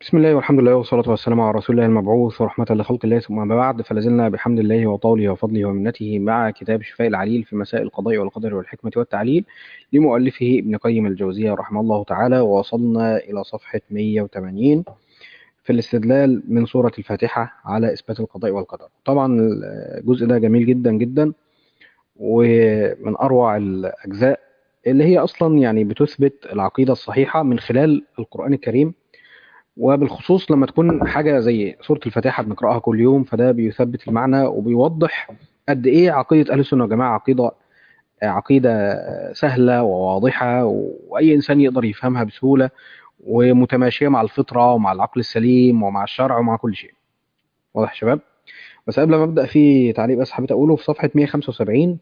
بسم الله والحمد لله والصلاة والسلام على رسول الله المبعوث ورحمة لخلق الله ثم أما بعد فلازلنا بحمد الله وطوله وفضله ومنته مع كتاب شفاء العليل في مسائل القضاء والقدر والحكمة والتعليل لمؤلفه ابن قيم الجوزية رحمه الله تعالى ووصلنا إلى صفحة 180 في الاستدلال من سورة الفاتحة على إثبات القضاء والقدر طبعا الجزء ده جميل جدا جدا ومن أروع الأجزاء اللي هي أصلا يعني بتثبت العقيدة الصحيحة من خلال القرآن الكريم وبالخصوص لما تكون حاجة زي سورة الفاتحة بنقرأها كل يوم فده بيثبت المعنى وبيوضح قد إيه عقيدة أهل السنة والجماعة عقيدة عقيدة سهلة وواضحة وأي إنسان يقدر يفهمها بسهولة ومتماشية مع الفطرة ومع العقل السليم ومع الشرع ومع كل شيء واضح يا شباب بس قبل ما أبدأ في تعليق بس حبيت أقوله في صفحة 175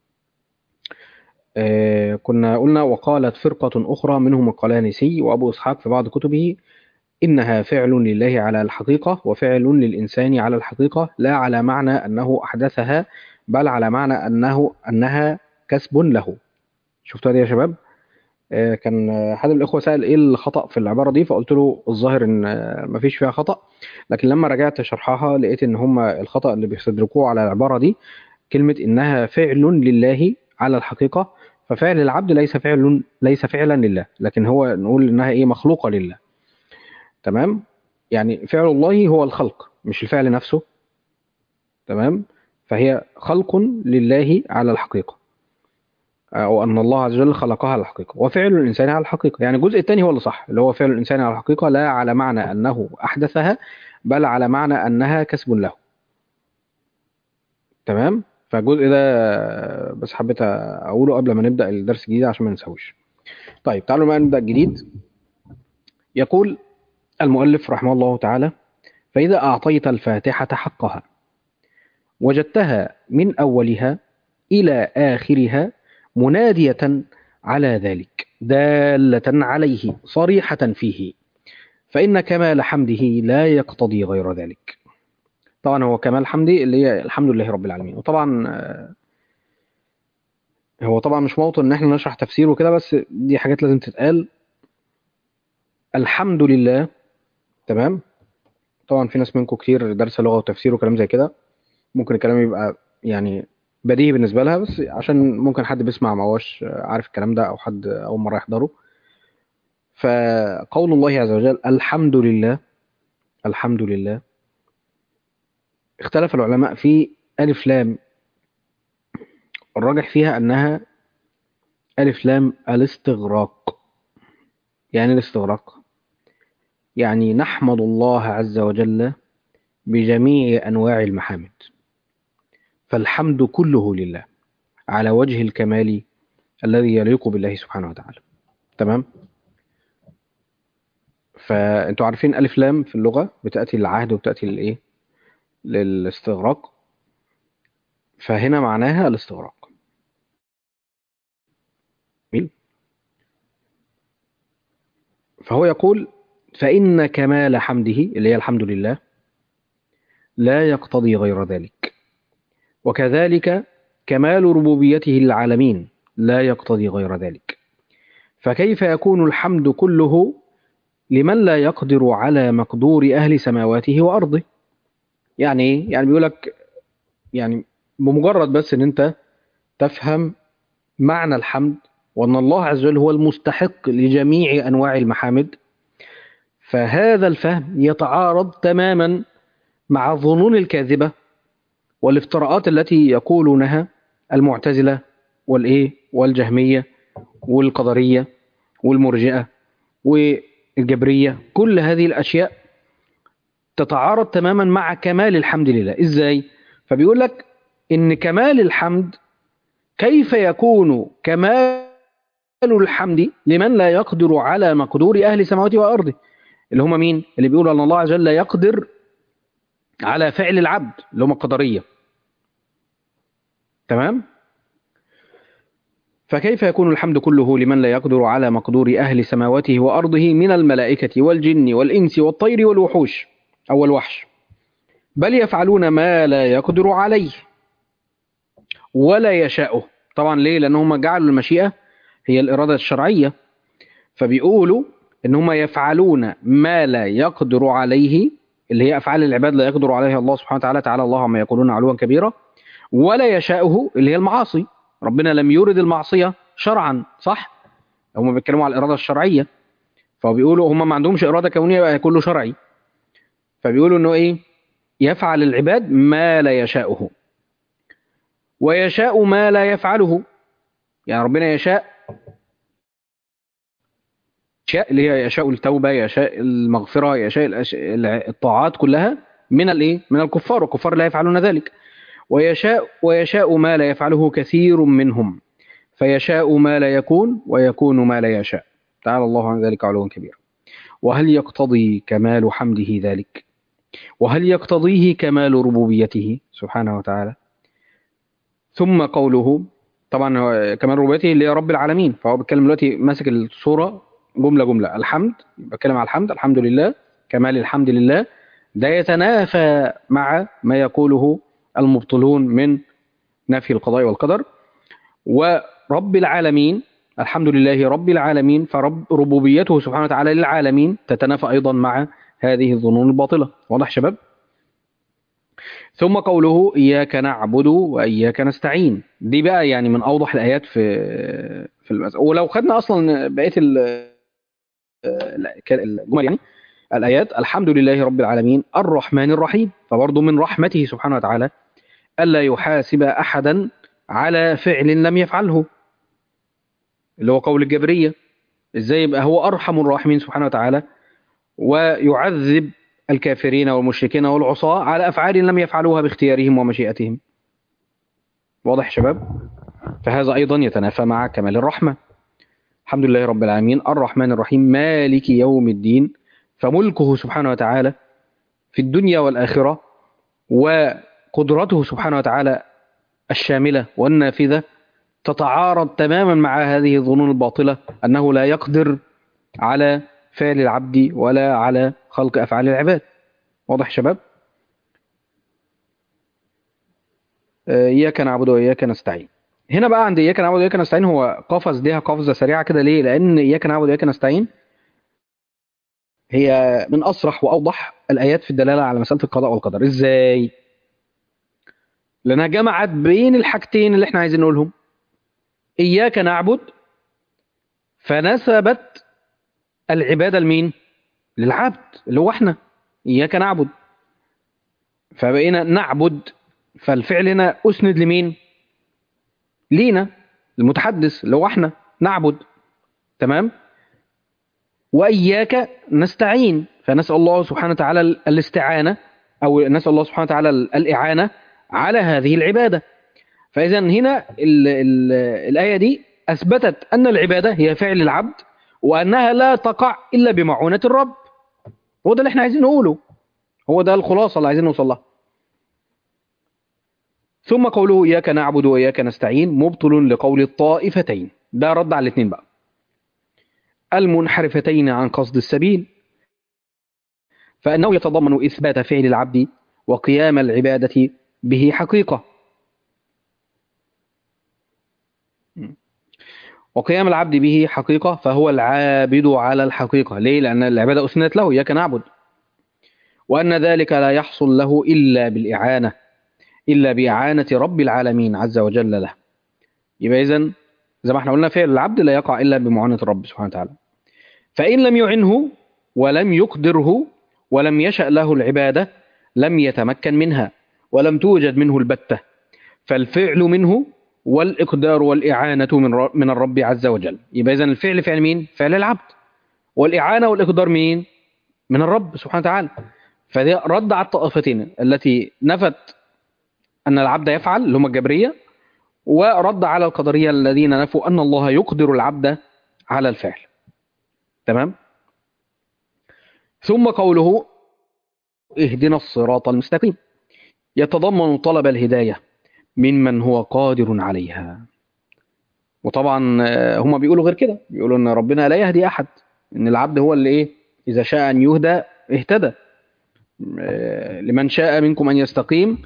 آه كنا قلنا وقالت فرقة أخرى منهم القلانسي وأبو إسحاق في بعض كتبه إنها فعل لله على الحقيقة وفعل للإنسان على الحقيقة لا على معنى أنه أحدثها بل على معنى أنه أنها كسب له شفتوا دي يا شباب آه كان حد من الإخوة سأل إيه الخطأ في العبارة دي فقلت له الظاهر إن مفيش فيها خطأ لكن لما رجعت شرحها لقيت إن هم الخطأ اللي بيستدركوه على العبارة دي كلمة إنها فعل لله على الحقيقة ففعل العبد ليس فعل ليس فعلا لله لكن هو نقول إنها إيه مخلوقة لله تمام يعني فعل الله هو الخلق مش الفعل نفسه تمام فهي خلق لله على الحقيقة أو أن الله عز وجل خلقها على الحقيقة وفعل الإنسان على الحقيقة يعني الجزء الثاني هو اللي صح اللي هو فعل الإنسان على الحقيقة لا على معنى أنه أحدثها بل على معنى أنها كسب له تمام فالجزء ده بس حبيت أقوله قبل ما نبدأ الدرس الجديد عشان ما ننساهوش طيب تعالوا بقى نبدأ الجديد يقول المؤلف رحمه الله تعالى فإذا أعطيت الفاتحة حقها وجدتها من أولها إلى آخرها منادية على ذلك دالة عليه صريحة فيه فإن كمال حمده لا يقتضي غير ذلك طبعا هو كمال حمده اللي هي الحمد لله رب العالمين وطبعا هو طبعا مش موطن ان احنا نشرح تفسيره كده بس دي حاجات لازم تتقال الحمد لله تمام طبعا في ناس منكم كتير دارسه لغه وتفسير وكلام زي كده ممكن الكلام يبقى يعني بديهي بالنسبه لها بس عشان ممكن حد بيسمع ما هوش عارف الكلام ده او حد اول مره يحضره فقول الله عز وجل الحمد لله الحمد لله اختلف العلماء في ألف لام الراجح فيها أنها ألف لام الاستغراق يعني الاستغراق يعني نحمد الله عز وجل بجميع أنواع المحامد فالحمد كله لله على وجه الكمال الذي يليق بالله سبحانه وتعالى تمام فانتوا عارفين ألف لام في اللغة بتأتي للعهد وبتأتي للإيه للاستغراق فهنا معناها الاستغراق فهو يقول فإن كمال حمده اللي هي الحمد لله لا يقتضي غير ذلك وكذلك كمال ربوبيته للعالمين لا يقتضي غير ذلك فكيف يكون الحمد كله لمن لا يقدر على مقدور أهل سماواته وأرضه يعني ايه يعني بيقول لك يعني بمجرد بس ان انت تفهم معنى الحمد وان الله عز وجل هو المستحق لجميع انواع المحامد فهذا الفهم يتعارض تماما مع الظنون الكاذبة والافتراءات التي يقولونها المعتزلة والإيه والجهمية والقدرية والمرجئة والجبرية كل هذه الأشياء تتعارض تماما مع كمال الحمد لله إزاي؟ فبيقول لك إن كمال الحمد كيف يكون كمال الحمد لمن لا يقدر على مقدور أهل سماواته وأرضه اللي هم مين؟ اللي بيقولوا أن الله عز وجل لا يقدر على فعل العبد اللي هم القدرية تمام؟ فكيف يكون الحمد كله لمن لا يقدر على مقدور أهل سماواته وأرضه من الملائكة والجن والإنس والطير والوحوش أو الوحش بل يفعلون ما لا يقدر عليه ولا يشاءه طبعا ليه لأنهم جعلوا المشيئة هي الإرادة الشرعية فبيقولوا ان هم يفعلون ما لا يقدر عليه اللي هي افعال العباد لا يقدر عليها الله سبحانه وتعالى تعالى الله عما يقولون علوا كبيرا ولا يشاؤه اللي هي المعاصي ربنا لم يرد المعصيه شرعا صح هم بيتكلموا على الاراده الشرعيه فبيقولوا هم ما عندهمش اراده كونيه بقى كله شرعي فبيقولوا انه ايه يفعل العباد ما لا يشاؤه ويشاء ما لا يفعله يعني ربنا يشاء يشاء اللي هي يشاء التوبة يشاء المغفرة يشاء الأش... الطاعات كلها من الايه من الكفار والكفار لا يفعلون ذلك ويشاء ويشاء ما لا يفعله كثير منهم فيشاء ما لا يكون ويكون ما لا يشاء تعالى الله عن ذلك علوا كبيرا وهل يقتضي كمال حمده ذلك وهل يقتضيه كمال ربوبيته سبحانه وتعالى ثم قوله طبعا هو كمال ربوبيته اللي هي رب العالمين فهو بيتكلم دلوقتي ماسك الصوره جمله جمله الحمد بتكلم على الحمد الحمد لله كمال الحمد لله ده يتنافى مع ما يقوله المبطلون من نفي القضاء والقدر ورب العالمين الحمد لله رب العالمين فرب ربوبيته سبحانه وتعالى للعالمين تتنافى ايضا مع هذه الظنون الباطله واضح شباب ثم قوله إياك نعبد وإياك نستعين دي بقى يعني من أوضح الآيات في في المسألة ولو خدنا أصلا بقية الجمل يعني الآيات الحمد لله رب العالمين الرحمن الرحيم فبرضه من رحمته سبحانه وتعالى ألا يحاسب أحدا على فعل لم يفعله اللي هو قول الجبرية إزاي يبقى هو أرحم الراحمين سبحانه وتعالى ويعذب الكافرين والمشركين والعصاة على أفعال لم يفعلوها باختيارهم ومشيئتهم واضح شباب فهذا أيضا يتنافى مع كمال الرحمة الحمد لله رب العالمين الرحمن الرحيم مالك يوم الدين فملكه سبحانه وتعالى في الدنيا والآخرة وقدرته سبحانه وتعالى الشاملة والنافذة تتعارض تماما مع هذه الظنون الباطلة أنه لا يقدر على فعل العبد ولا على خلق أفعال العباد واضح شباب إياك نعبد وإياك نستعين هنا بقى عند إياك نعبد وإياك نستعين هو قفز ليها قفزة سريعة كده ليه لأن إياك نعبد وإياك نستعين هي من أصرح وأوضح الآيات في الدلالة على مسألة القضاء والقدر إزاي لأنها جمعت بين الحاجتين اللي احنا عايزين نقولهم إياك نعبد فنسبت العبادة لمين للعبد اللي هو احنا إياك نعبد فبقينا نعبد فالفعل هنا أسند لمين لينا المتحدث اللي هو احنا نعبد تمام وإياك نستعين فنسأل الله سبحانه وتعالى الاستعانة أو نسأل الله سبحانه وتعالى الإعانة على هذه العبادة فإذا هنا ال ال الآية دي أثبتت أن العبادة هي فعل العبد وأنها لا تقع إلا بمعونة الرب هو ده اللي احنا عايزين نقوله هو ده الخلاصة اللي عايزين نوصل لها ثم قوله إياك نعبد وإياك نستعين مبطل لقول الطائفتين ده رد على الاثنين بقى المنحرفتين عن قصد السبيل فإنه يتضمن إثبات فعل العبد وقيام العبادة به حقيقة وقيام العبد به حقيقة فهو العابد على الحقيقة ليه؟ لأن العبادة أسندت له إياك نعبد وأن ذلك لا يحصل له إلا بالإعانة إلا بإعانة رب العالمين عز وجل له يبقى إذن زي ما احنا قلنا فعل العبد لا يقع إلا بمعونة الرب سبحانه وتعالى فإن لم يعنه ولم يقدره ولم يشأ له العبادة لم يتمكن منها ولم توجد منه البتة فالفعل منه والإقدار والإعانة من من الرب عز وجل يبقى إذن الفعل فعل مين؟ فعل العبد والإعانة والإقدار مين؟ من الرب سبحانه وتعالى فده رد على الطائفتين التي نفت أن العبد يفعل اللي هم الجبرية ورد على القدرية الذين نفوا أن الله يقدر العبد على الفعل تمام ثم قوله اهدنا الصراط المستقيم يتضمن طلب الهداية ممن هو قادر عليها وطبعا هم بيقولوا غير كده بيقولوا ان ربنا لا يهدي احد ان العبد هو اللي ايه اذا شاء ان يهدى اهتدى لمن شاء منكم ان يستقيم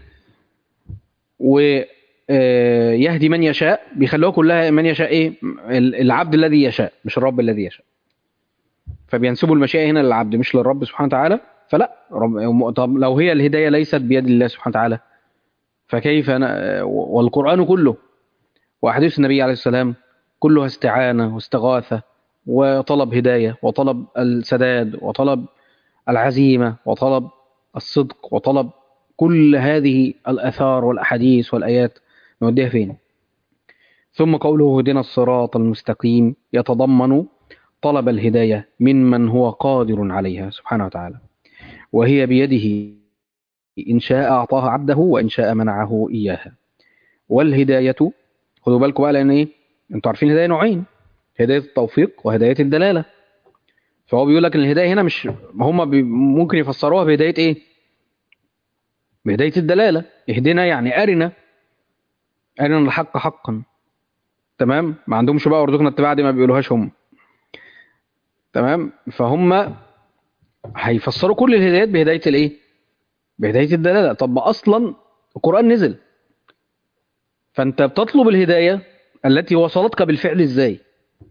ويهدي من يشاء بيخلوها كلها من يشاء ايه العبد الذي يشاء مش الرب الذي يشاء فبينسبوا المشيئة هنا للعبد مش للرب سبحانه وتعالى فلا رب طب لو هي الهداية ليست بيد الله سبحانه وتعالى فكيف أنا والقرآن كله وأحاديث النبي عليه السلام كلها استعانة واستغاثة وطلب هداية وطلب السداد وطلب العزيمة وطلب الصدق وطلب كل هذه الأثار والأحاديث والآيات نوديها فين ثم قوله هدنا الصراط المستقيم يتضمن طلب الهداية ممن هو قادر عليها سبحانه وتعالى وهي بيده إن شاء أعطاها عبده وإن شاء منعه إياها والهداية خدوا بالكم بقى لأن إيه أنتوا عارفين الهداية نوعين هداية التوفيق وهداية الدلالة فهو بيقول لك ان الهداية هنا مش هم بي ممكن يفسروها بهداية إيه بهداية الدلالة اهدنا يعني أرنا أرنا الحق حقا تمام ما عندهمش بقى وارزقنا اتباع دي ما بيقولوهاش هم تمام فهم هيفسروا كل الهدايات بهداية الايه بهداية الدلالة طب ما اصلا القرآن نزل فانت بتطلب الهداية التي وصلتك بالفعل ازاي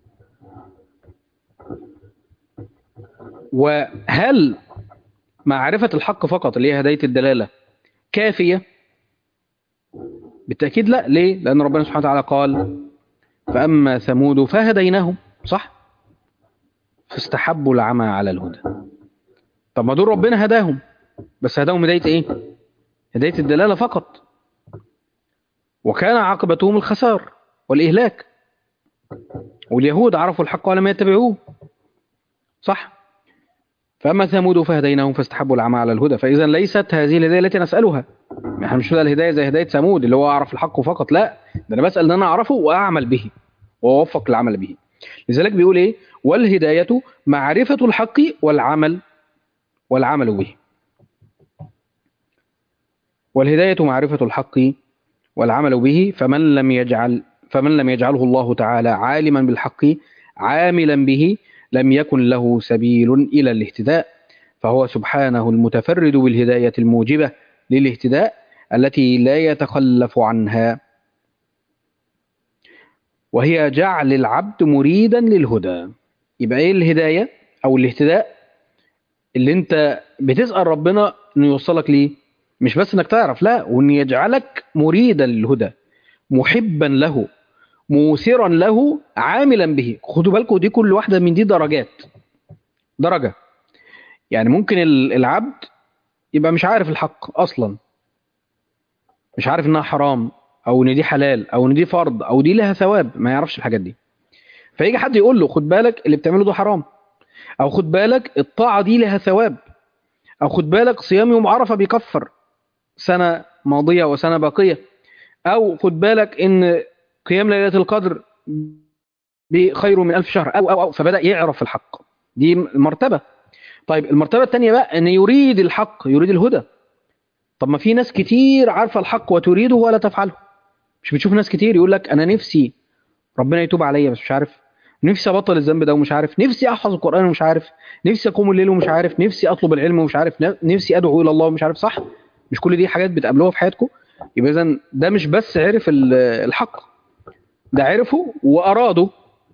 وهل معرفة الحق فقط اللي هي هداية الدلالة كافية بالتأكيد لا ليه لأن ربنا سبحانه وتعالى قال فأما ثمود فهديناهم صح فاستحبوا العمى على الهدى طب ما دول ربنا هداهم بس هداهم هداية ايه هداية الدلالة فقط وكان عاقبتهم الخسار والإهلاك واليهود عرفوا الحق ولم يتبعوه صح فأما ثمود فهديناهم فاستحبوا العمى على الهدى فإذا ليست هذه الهداية التي نسألها احنا مش بنسأل الهداية زي هداية ثمود اللي هو أعرف الحق فقط لا ده أنا بسأل أن أنا أعرفه وأعمل به وأوفق العمل به لذلك بيقول إيه والهداية معرفة الحق والعمل والعمل به والهداية معرفة الحق والعمل به فمن لم يجعل فمن لم يجعله الله تعالى عالما بالحق عاملا به لم يكن له سبيل إلى الاهتداء فهو سبحانه المتفرد بالهداية الموجبة للاهتداء التي لا يتخلف عنها وهي جعل العبد مريدا للهدى يبقى ايه الهداية او الاهتداء اللي انت بتسأل ربنا انه يوصلك ليه مش بس انك تعرف لا وان يجعلك مريدا للهدى محبا له موثرا له عاملا به خدوا بالكم دي كل واحدة من دي درجات درجة يعني ممكن العبد يبقى مش عارف الحق أصلا مش عارف إنها حرام أو إن دي حلال أو إن دي فرض أو دي لها ثواب ما يعرفش الحاجات دي فيجي حد يقول له خد بالك اللي بتعمله ده حرام أو خد بالك الطاعة دي لها ثواب أو خد بالك صيام يوم عرفة بيكفر سنة ماضية وسنة باقية أو خد بالك إن قيام ليلة القدر بخير من ألف شهر أو, أو, أو فبدأ يعرف الحق دي المرتبة طيب المرتبة الثانية بقى أن يريد الحق يريد الهدى طب ما في ناس كتير عارفة الحق وتريده ولا تفعله مش بتشوف ناس كتير يقول لك أنا نفسي ربنا يتوب عليا بس مش عارف نفسي أبطل الذنب ده ومش عارف نفسي أحفظ القرآن ومش عارف نفسي أقوم الليل ومش عارف نفسي أطلب العلم ومش عارف نفسي أدعو إلى الله ومش عارف صح مش كل دي حاجات بتقابلوها في حياتكم يبقى إذا ده مش بس عرف الحق ده عرفه وأراده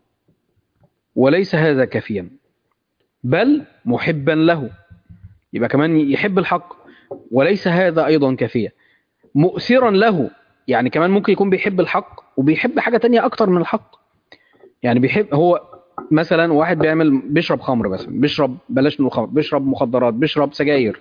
وليس هذا كافيا بل محبا له يبقى كمان يحب الحق وليس هذا أيضا كافيا مؤثرا له يعني كمان ممكن يكون بيحب الحق وبيحب حاجة تانية أكتر من الحق يعني بيحب هو مثلا واحد بيعمل بيشرب خمر مثلا بيشرب بلاش من الخمر بيشرب مخدرات بيشرب سجاير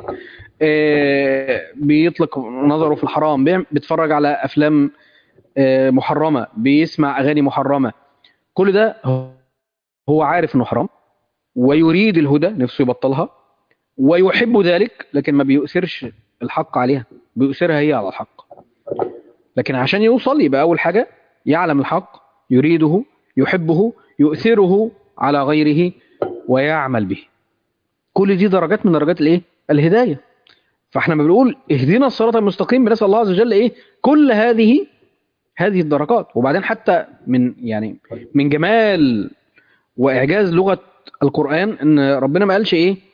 آه بيطلق نظره في الحرام بيتفرج على أفلام آه محرمة بيسمع أغاني محرمة كل ده هو عارف انه حرام ويريد الهدى نفسه يبطلها ويحب ذلك لكن ما بيؤثرش الحق عليها بيؤثرها هي على الحق لكن عشان يوصل يبقى أول حاجة يعلم الحق يريده يحبه يؤثره على غيره ويعمل به كل دي درجات من درجات الايه الهداية فاحنا بنقول اهدنا الصراط المستقيم بنسأل الله عز وجل ايه كل هذه هذه الدرجات وبعدين حتى من يعني من جمال واعجاز لغه القران ان ربنا ما قالش ايه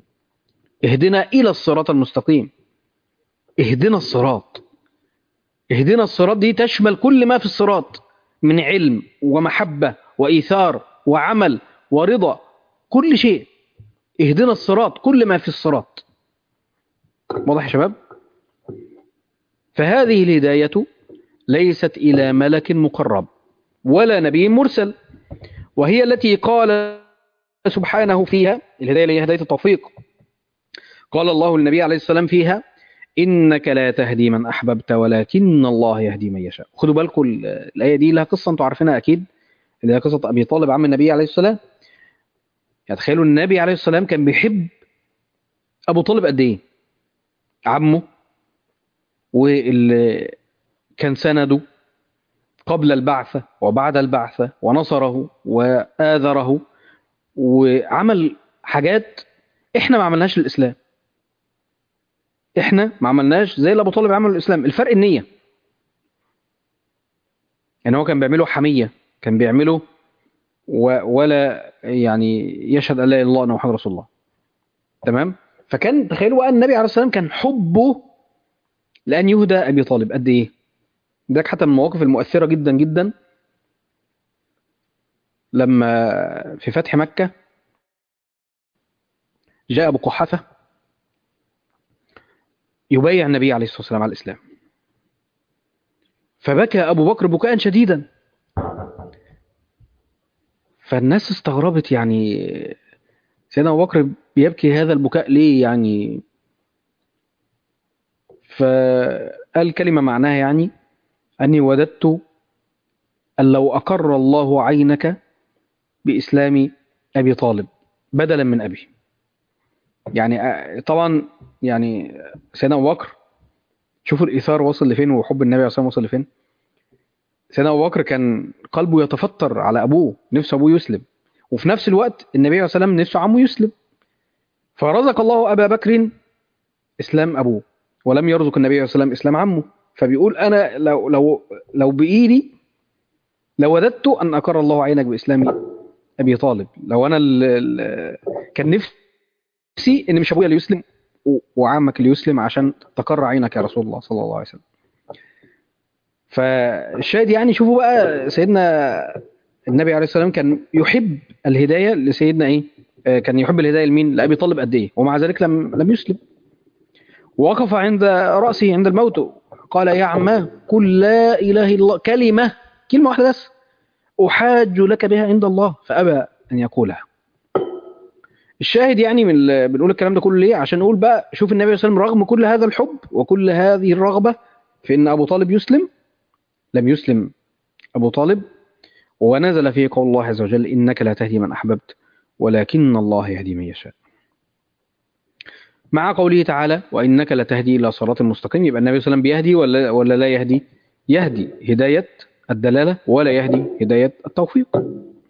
اهدنا الى الصراط المستقيم اهدنا الصراط اهدنا الصراط دي تشمل كل ما في الصراط من علم ومحبه وايثار وعمل ورضا كل شيء اهدنا الصراط كل ما في الصراط واضح يا شباب فهذه الهداية ليست إلى ملك مقرب ولا نبي مرسل وهي التي قال سبحانه فيها الهداية اللي هي هداية التوفيق قال الله للنبي عليه السلام فيها إنك لا تهدي من أحببت ولكن الله يهدي من يشاء خدوا بالكم ال- الآية دي لها قصة أنتوا عارفينها أكيد اللي هي قصة أبي طالب عم النبي عليه السلام يعني تخيلوا النبي عليه السلام كان بيحب أبو طالب قد إيه عمه واللي كان سنده قبل البعثة وبعد البعثة ونصره وآذره وعمل حاجات احنا ما عملناش للإسلام احنا ما عملناش زي اللي ابو طالب عمله الاسلام الفرق النيه يعني هو كان بيعمله حميه كان بيعمله و ولا يعني يشهد ان لا اله الا الله ان محمد رسول الله تمام فكان تخيلوا بقى النبي عليه الصلاه والسلام كان حبه لان يهدى ابي طالب قد ايه ده حتى من المواقف المؤثره جدا جدا لما في فتح مكه جاء ابو قحافه يبايع النبي عليه الصلاة والسلام على الإسلام فبكى أبو بكر بكاء شديدا فالناس استغربت يعني سيدنا أبو بكر بيبكي هذا البكاء ليه يعني فقال كلمة معناها يعني أني وددت أن لو أقر الله عينك بإسلام أبي طالب بدلا من أبي يعني آه، طبعا يعني سيدنا ابو بكر شوفوا الايثار وصل لفين وحب النبي عليه الصلاه والسلام وصل لفين سيدنا ابو بكر كان قلبه يتفطر على ابوه نفسه ابوه يسلم وفي نفس الوقت النبي عليه الصلاه والسلام نفسه عمه يسلم فرزق الله ابا بكر اسلام ابوه ولم يرزق النبي عليه الصلاه والسلام اسلام عمه فبيقول انا لو لو لو بايدي لوددت ان اقر الله عينك باسلام ابي طالب لو انا ال ال كان نفسي ان مش ابويا اللي يسلم و- وعمك اللي يسلم عشان تقر عينك يا رسول الله صلى الله عليه وسلم فالشاهد يعني شوفوا بقى سيدنا النبي عليه الصلاه والسلام كان يحب الهدايه لسيدنا ايه آه، كان يحب الهدايه لمين لابي طالب قد ايه ومع ذلك لم لم يسلم ووقف عند راسه عند الموت قال يا عماه قل لا اله الا الله كلمه كلمه واحده بس احاج لك بها عند الله فابى ان يقولها الشاهد يعني من ال- بنقول الكلام ده كله ليه عشان نقول بقى شوف النبي صلى الله عليه وسلم رغم كل هذا الحب وكل هذه الرغبة في ان ابو طالب يسلم لم يسلم ابو طالب ونزل فيه قول الله عز وجل انك لا تهدي من احببت ولكن الله يهدي من يشاء مع قوله تعالى وانك لتهدي الى صراط مستقيم يبقى النبي صلى الله عليه وسلم بيهدي ولا ولا لا يهدي يهدي هداية الدلالة ولا يهدي هداية التوفيق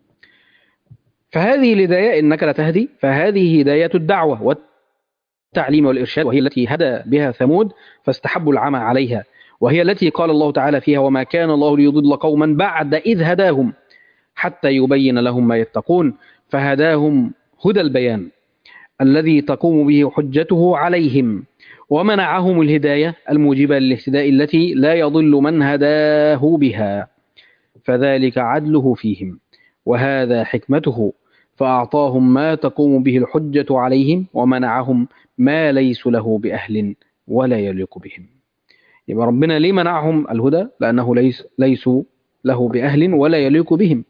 فهذه الهداية إنك لا تهدي فهذه هداية الدعوة والتعليم والإرشاد وهي التي هدى بها ثمود فاستحبوا العمى عليها وهي التي قال الله تعالى فيها وما كان الله ليضل قوما بعد إذ هداهم حتى يبين لهم ما يتقون فهداهم هدى البيان الذي تقوم به حجته عليهم ومنعهم الهداية الموجبة للاهتداء التي لا يضل من هداه بها فذلك عدله فيهم وهذا حكمته فأعطاهم ما تقوم به الحجة عليهم ومنعهم ما ليس له بأهل ولا يليق بهم يبقى ربنا ليه منعهم الهدى لأنه ليس ليسوا له بأهل ولا يليق بهم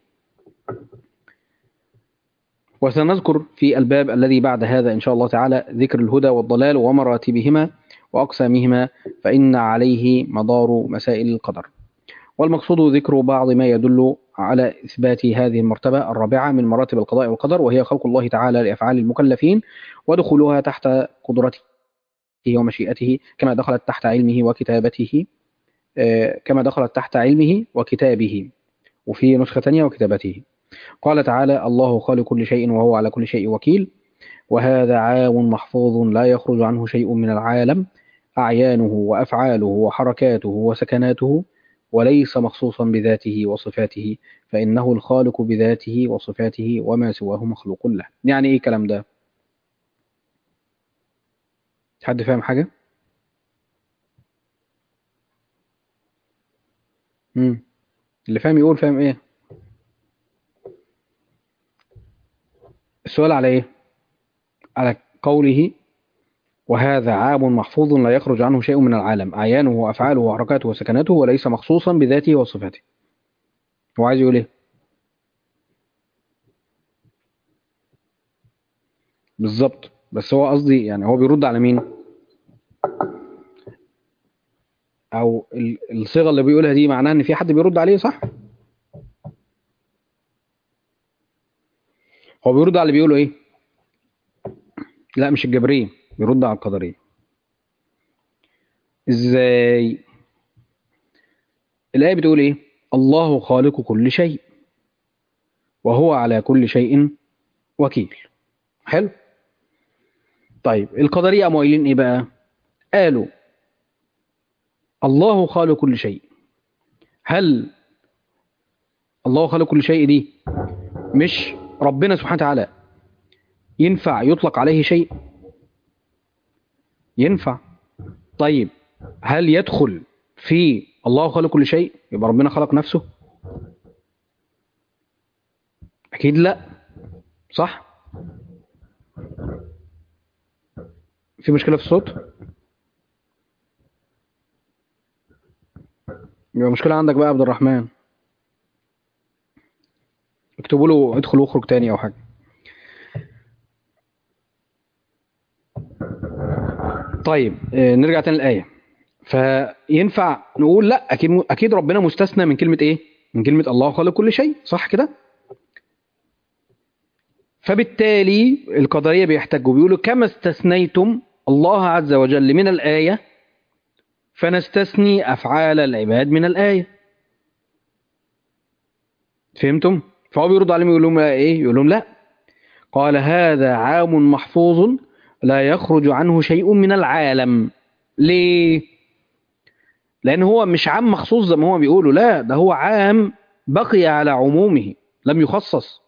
وسنذكر في الباب الذي بعد هذا إن شاء الله تعالى ذكر الهدى والضلال ومراتبهما وأقسامهما فإن عليه مدار مسائل القدر والمقصود ذكر بعض ما يدل على إثبات هذه المرتبة الرابعة من مراتب القضاء والقدر وهي خلق الله تعالى لأفعال المكلفين ودخولها تحت قدرته ومشيئته كما دخلت تحت علمه وكتابته آه، كما دخلت تحت علمه وكتابه وفي نسخة ثانية وكتابته قال تعالى الله خالق كل شيء وهو على كل شيء وكيل وهذا عام محفوظ لا يخرج عنه شيء من العالم أعيانه وأفعاله وحركاته وسكناته وليس مخصوصا بذاته وصفاته فإنه الخالق بذاته وصفاته وما سواه مخلوق له يعني إيه الكلام ده حد فاهم حاجة مم. اللي فاهم يقول فاهم إيه السؤال على إيه على قوله وهذا عام محفوظ لا يخرج عنه شيء من العالم أعيانه وأفعاله وحركاته وسكناته وليس مخصوصا بذاته وصفاته هو عايز يقول ايه بالظبط بس هو قصدي يعني هو بيرد على مين او ال- الصيغه اللي بيقولها دي معناها ان في حد بيرد عليه صح هو بيرد على اللي بيقوله ايه لا مش الجبريه بيرد على القدريه ازاي الايه بتقول ايه الله خالق كل شيء وهو على كل شيء وكيل حلو طيب القدريه قاموا قايلين ايه بقى قالوا الله خالق كل شيء هل الله خالق كل شيء دي مش ربنا سبحانه وتعالى ينفع يطلق عليه شيء ينفع طيب هل يدخل في الله خالق كل شيء يبقى ربنا خلق نفسه اكيد لا صح في مشكله في الصوت يبقى مشكله عندك بقى يا عبد الرحمن اكتبوا له ادخل واخرج تاني او حاجه طيب آه، نرجع تاني للآية فينفع نقول لا أكيد أكيد ربنا مستثنى من كلمة إيه؟ من كلمة الله خالق كل شيء صح كده؟ فبالتالي القدرية بيحتجوا بيقولوا كما استثنيتم الله عز وجل من الآية فنستثني أفعال العباد من الآية فهمتم؟ فهو بيرد عليهم يقول لهم إيه؟ يقول لهم لا قال هذا عام محفوظ لا يخرج عنه شيء من العالم ليه لان هو مش عام مخصوص زي ما هو بيقولوا لا ده هو عام بقي على عمومه لم يخصص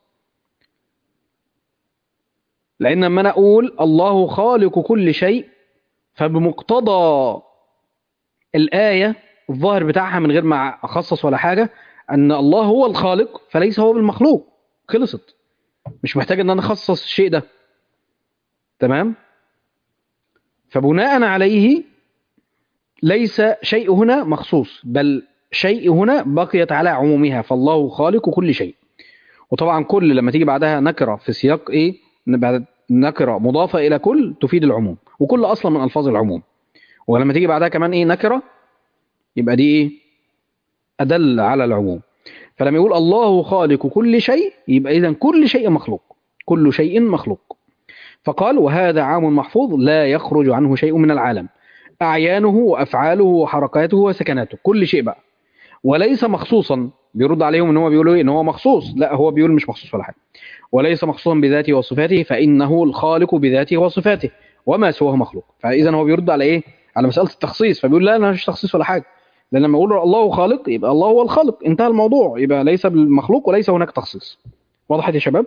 لان لما انا اقول الله خالق كل شيء فبمقتضى الايه الظاهر بتاعها من غير ما اخصص ولا حاجه ان الله هو الخالق فليس هو بالمخلوق خلصت مش محتاج ان انا اخصص الشيء ده تمام فبناء عليه ليس شيء هنا مخصوص بل شيء هنا بقيت على عمومها فالله خالق كل شيء وطبعا كل لما تيجي بعدها نكره في سياق ايه بعد نكره مضافه الى كل تفيد العموم وكل اصلا من الفاظ العموم ولما تيجي بعدها كمان ايه نكره يبقى دي ايه ادل على العموم فلما يقول الله خالق كل شيء يبقى اذا كل شيء مخلوق كل شيء مخلوق فقال وهذا عام محفوظ لا يخرج عنه شيء من العالم أعيانه وأفعاله وحركاته وسكناته كل شيء بقى وليس مخصوصا بيرد عليهم ان هو بيقولوا ايه ان هو مخصوص لا هو بيقول مش مخصوص ولا حاجه وليس مخصوصا بذاته وصفاته فانه الخالق بذاته وصفاته وما سواه مخلوق فاذا هو بيرد على ايه على مساله التخصيص فبيقول لا انا مش تخصيص ولا حاجه لان لما يقول الله خالق يبقى الله هو الخالق انتهى الموضوع يبقى ليس بالمخلوق وليس هناك تخصيص وضحت يا شباب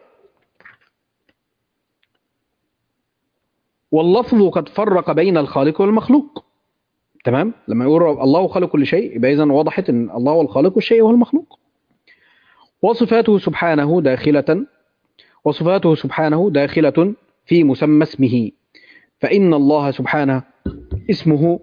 واللفظ قد فرق بين الخالق والمخلوق تمام لما يقول الله خالق كل شيء يبقى اذا وضحت ان الله هو الخالق والشيء هو المخلوق وصفاته سبحانه داخلة وصفاته سبحانه داخلة في مسمى اسمه فإن الله سبحانه اسمه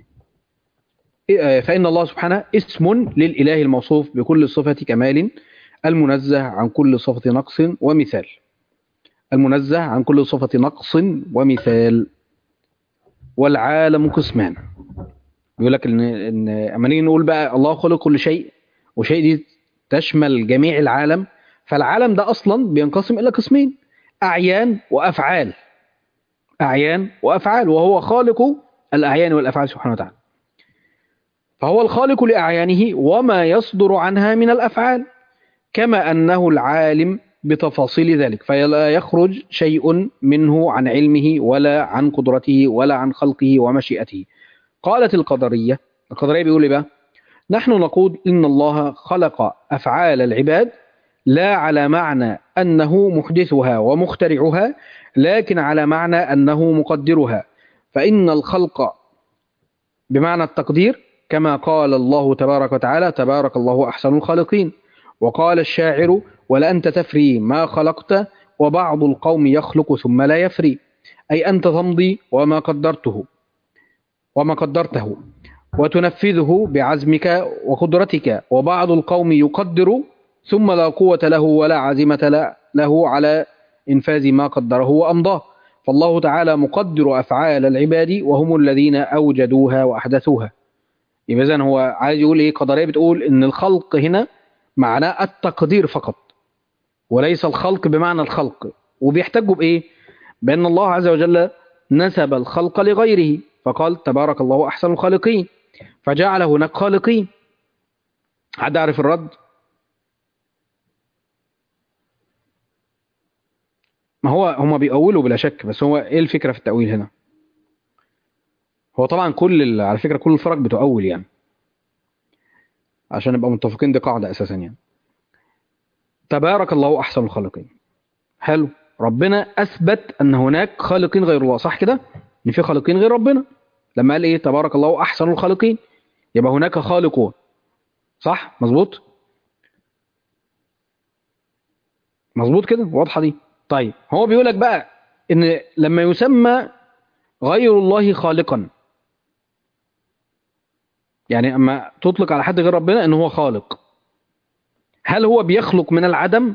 فإن الله سبحانه اسم للإله الموصوف بكل صفة كمال المنزه عن كل صفة نقص ومثال المنزه عن كل صفة نقص ومثال والعالم قسمان بيقول لك ان ان اما نيجي نقول بقى الله خلق كل شيء وشيء دي تشمل جميع العالم فالعالم ده اصلا بينقسم الى قسمين اعيان وافعال اعيان وافعال وهو خالق الاعيان والافعال سبحانه وتعالى فهو الخالق لاعيانه وما يصدر عنها من الافعال كما انه العالم بتفاصيل ذلك فلا يخرج شيء منه عن علمه ولا عن قدرته ولا عن خلقه ومشيئته قالت القدرية القدرية بيقول لي بقى نحن نقول إن الله خلق أفعال العباد لا على معنى أنه محدثها ومخترعها لكن على معنى أنه مقدرها فإن الخلق بمعنى التقدير كما قال الله تبارك وتعالى تبارك الله أحسن الخالقين وقال الشاعر ولأنت تفري ما خلقت وبعض القوم يخلق ثم لا يفري أي أنت تمضي وما قدرته وما قدرته وتنفذه بعزمك وقدرتك وبعض القوم يقدر ثم لا قوة له ولا عزيمة له على إنفاذ ما قدره وأمضاه فالله تعالى مقدر أفعال العباد وهم الذين أوجدوها وأحدثوها يبقى إذن هو عايز يقول إيه قدرية بتقول إن الخلق هنا معناه التقدير فقط وليس الخلق بمعنى الخلق وبيحتجوا بإيه بأن الله عز وجل نسب الخلق لغيره فقال تبارك الله أحسن الخالقين فجعل هناك خالقين حد يعرف الرد ما هو هما بيأولوا بلا شك بس هو ايه الفكرة في التأويل هنا هو طبعا كل ال- على فكرة كل الفرق بتؤول يعني عشان نبقى متفقين دي قاعدة أساسا يعني تبارك الله أحسن الخالقين حلو ربنا أثبت أن هناك خالقين غير الله صح كده إن في خالقين غير ربنا لما قال إيه تبارك الله أحسن الخالقين يبقى هناك خالقون صح مظبوط مظبوط كده واضحة دي طيب هو بيقول لك بقى إن لما يسمى غير الله خالقا يعني اما تطلق على حد غير ربنا ان هو خالق هل هو بيخلق من العدم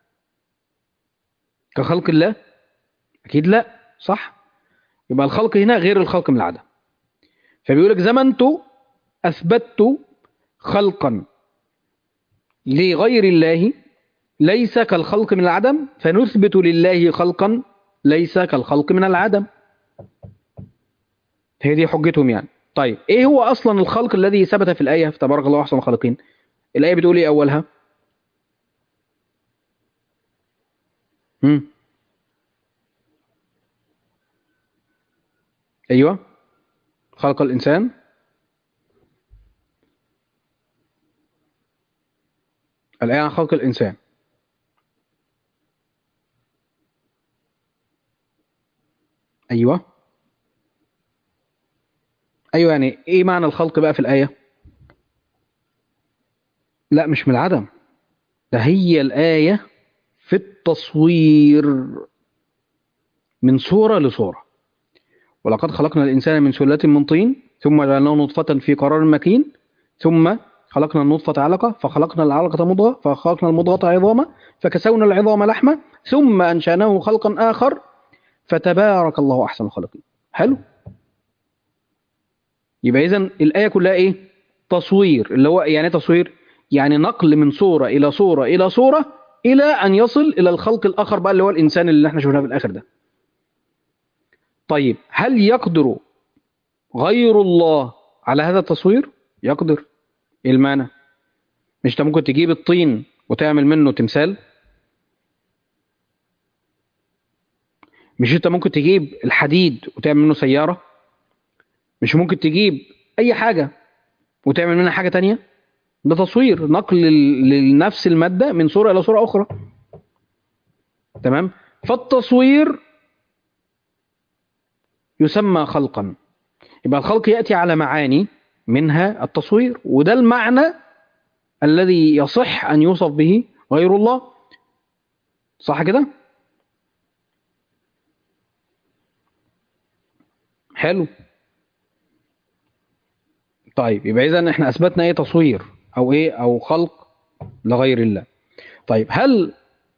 كخلق الله اكيد لا صح يبقى الخلق هنا غير الخلق من العدم فبيقول لك زمنت اثبتت خلقا لغير الله ليس كالخلق من العدم فنثبت لله خلقا ليس كالخلق من العدم هي دي حجتهم يعني طيب ايه هو اصلا الخلق الذي ثبت في الايه في تبارك الله احسن الخالقين الايه بتقول ايه اولها امم ايوه خلق الانسان الايه عن خلق الانسان ايوه ايوه يعني ايه معنى الخلق بقى في الايه لا مش من العدم ده هي الايه في التصوير من صوره لصوره ولقد خلقنا الانسان من سلاله من طين ثم جعلناه نطفه في قرار مكين ثم خلقنا النطفة علقة فخلقنا العلقة مضغة فخلقنا المضغة عظاما فكسونا العظام لحمة ثم أنشأناه خلقا آخر فتبارك الله أحسن الخالقين حلو يبقى إذن الآية كلها إيه تصوير اللي هو يعني إيه تصوير يعني نقل من صورة إلى صورة إلى صورة إلى أن يصل إلى الخلق الآخر بقى اللي هو الإنسان اللي احنا شفناه في الآخر ده طيب هل يقدر غير الله على هذا التصوير يقدر ايه المعنى مش انت ممكن تجيب الطين وتعمل منه تمثال مش انت ممكن تجيب الحديد وتعمل منه سيارة مش ممكن تجيب اي حاجة وتعمل منها حاجة تانية ده تصوير نقل لل- لنفس المادة من صورة إلى صورة أخرى تمام فالتصوير يسمى خلقا يبقى الخلق يأتي على معاني منها التصوير وده المعنى الذي يصح أن يوصف به غير الله صح كده حلو طيب يبقى إذا احنا أثبتنا إيه تصوير أو إيه أو خلق لغير الله طيب هل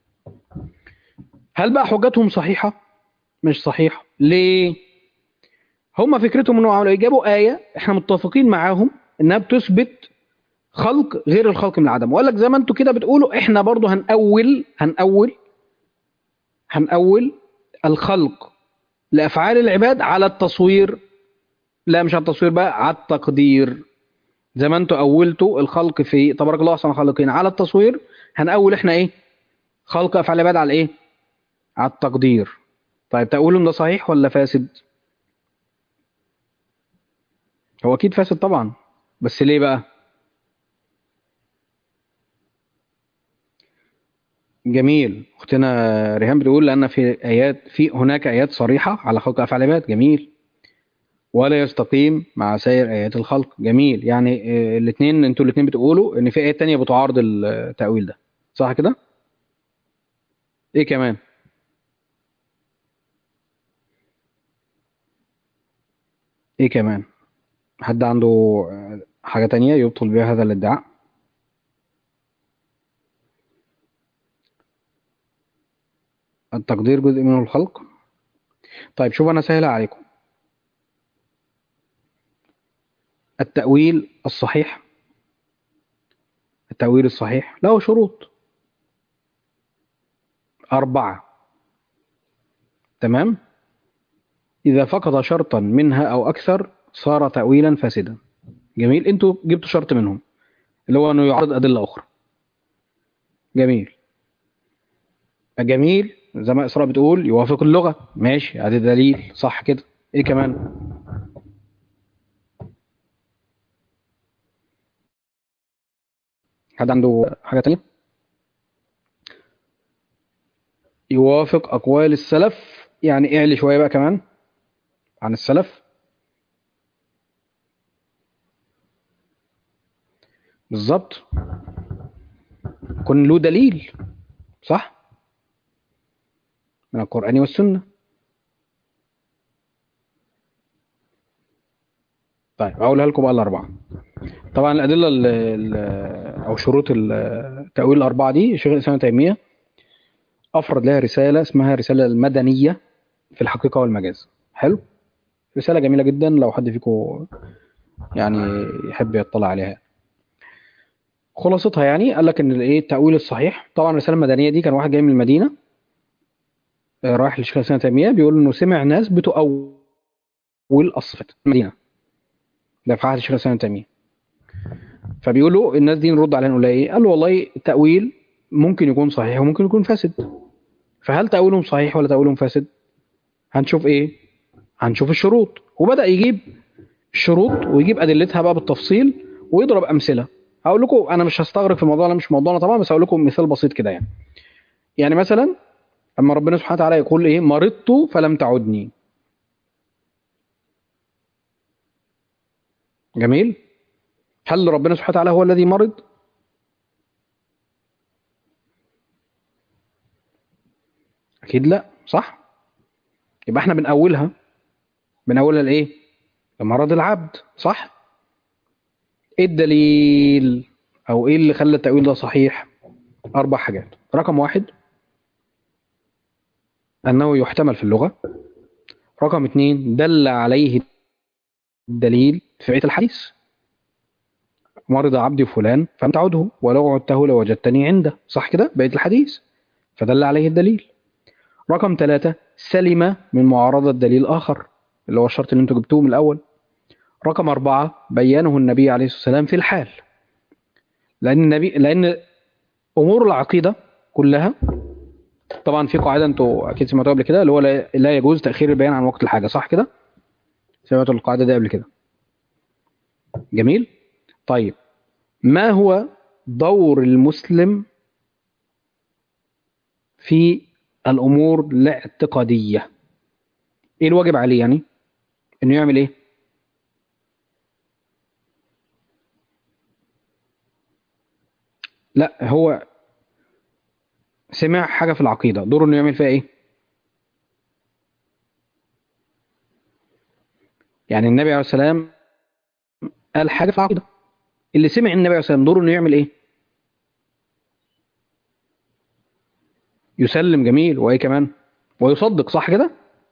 هل بقى حجتهم صحيحة مش صحيحة ليه هم فكرتهم انه عملوا إيه؟ جابوا آية احنا متفقين معاهم انها بتثبت خلق غير الخلق من العدم وقال لك زي ما انتوا كده بتقولوا احنا برضو هنأول هنأول هنأول الخلق لأفعال العباد على التصوير لا مش على التصوير بقى على التقدير زي ما انتوا أولتوا الخلق في تبارك الله أحسن الخالقين على التصوير هنأول احنا ايه خلق أفعال العباد على ايه على التقدير طيب تقولوا ده صحيح ولا فاسد هو اكيد فاسد طبعا بس ليه بقى جميل اختنا ريهام بتقول لان في ايات في هناك ايات صريحه على خلق افعال العباد جميل ولا يستقيم مع سائر ايات الخلق جميل يعني الاثنين انتوا الاثنين بتقولوا ان في ايات تانية بتعارض التاويل ده صح كده ايه كمان ايه كمان حد عنده آه، حاجة تانية يبطل بها هذا الادعاء التقدير جزء منه الخلق طيب شوف انا سهلة عليكم التأويل الصحيح التأويل الصحيح له شروط أربعة تمام إذا فقد شرطا منها أو أكثر صار تأويلا فاسدا جميل أنتوا جبتوا شرط منهم اللي هو أنه يعرض أدلة أخرى جميل جميل زي ما إسراء بتقول يوافق اللغة ماشي ادي دليل صح كده إيه كمان حد عنده حاجة تانية يوافق أقوال السلف يعني اعلي شوية بقى كمان عن السلف بالظبط يكون له دليل صح من القرآن والسنة طيب أقولها لكم بقى الأربعة طبعا الأدلة ال ال أو شروط التأويل الأربعة دي شيخ الإسلام ابن تيمية أفرد لها رسالة اسمها رسالة المدنية في الحقيقة والمجاز حلو رسالة جميلة جدا لو حد فيكم يعني يحب يطلع عليها خلاصتها يعني قال لك ان الايه التأويل الصحيح طبعا الرسالة المدنية دي كان واحد جاي من المدينة آه، رايح للشيخ الإسلام ابن تيمية بيقول انه سمع ناس بتؤول الصفات المدينة ده في عهد الشيخ الإسلام ابن تيمية فبيقول له الناس دي نرد عليها نقول لها ايه؟ قال له والله التأويل ممكن يكون صحيح وممكن يكون فاسد فهل تأويلهم صحيح ولا تأويلهم فاسد؟ هنشوف ايه؟ هنشوف الشروط وبدأ يجيب الشروط ويجيب أدلتها بقى بالتفصيل ويضرب أمثلة هقول لكم أنا مش هستغرق في الموضوع أنا مش موضوعنا طبعا بس هقول لكم مثال بسيط كده يعني يعني مثلا أما ربنا سبحانه وتعالى يقول إيه مرضت فلم تعدني جميل هل ربنا سبحانه وتعالى هو الذي مرض أكيد لا صح يبقى احنا بنأولها بنأولها لإيه لمرض العبد صح ايه الدليل او ايه اللي خلى التأويل ده صحيح اربع حاجات رقم واحد انه يحتمل في اللغة رقم اتنين دل عليه الدليل في بيت الحديث مرض عبدي فلان فلم تعده ولو عدته لوجدتني عنده صح كده بيت الحديث فدل عليه الدليل رقم ثلاثة سلم من معارضة دليل آخر اللي هو الشرط اللي انتوا جبتوه من الأول رقم أربعة بيانه النبي عليه الصلاة والسلام في الحال لأن النبي لأن أمور العقيدة كلها طبعا في قاعدة أنتوا أكيد سمعتوها قبل كده اللي هو لا لا يجوز تأخير البيان عن وقت الحاجة صح كده؟ سمعتوا القاعدة دي قبل كده جميل؟ طيب ما هو دور المسلم في الأمور الاعتقادية؟ إيه الواجب عليه يعني؟ إنه يعمل إيه؟ لا هو سمع حاجة في العقيدة دوره انه يعمل فيها ايه يعني النبي عليه السلام قال حاجة في العقيدة اللي سمع النبي عليه السلام دوره انه يعمل ايه يسلم جميل وايه كمان ويصدق صح كده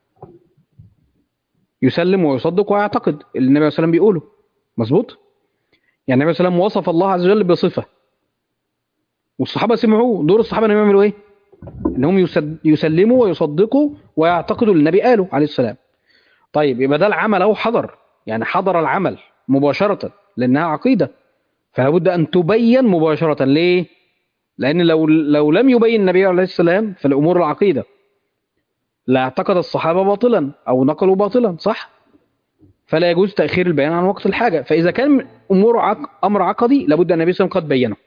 يسلم ويصدق ويعتقد اللي النبي عليه السلام بيقوله مظبوط يعني النبي عليه السلام وصف الله عز وجل بصفة والصحابة سمعوه دور الصحابة انهم يعملوا ايه انهم يسد- يسلموا ويصدقوا ويعتقدوا اللي النبي قاله عليه السلام طيب يبقى ده العمل اهو حضر يعني حضر العمل مباشرة لانها عقيدة فلا بد ان تبين مباشرة ليه لان لو لو لم يبين النبي عليه السلام في الامور العقيدة لا اعتقد الصحابة باطلا او نقلوا باطلا صح فلا يجوز تأخير البيان عن وقت الحاجة فإذا كان أمور عق... أمر عقدي لابد أن النبي صلى الله عليه وسلم قد بينه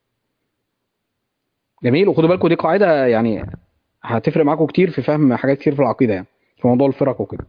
جميل وخدوا بالكم دي قاعدة يعني هتفرق معاكم كتير في فهم حاجات كتير في العقيدة يعني في موضوع الفرق وكده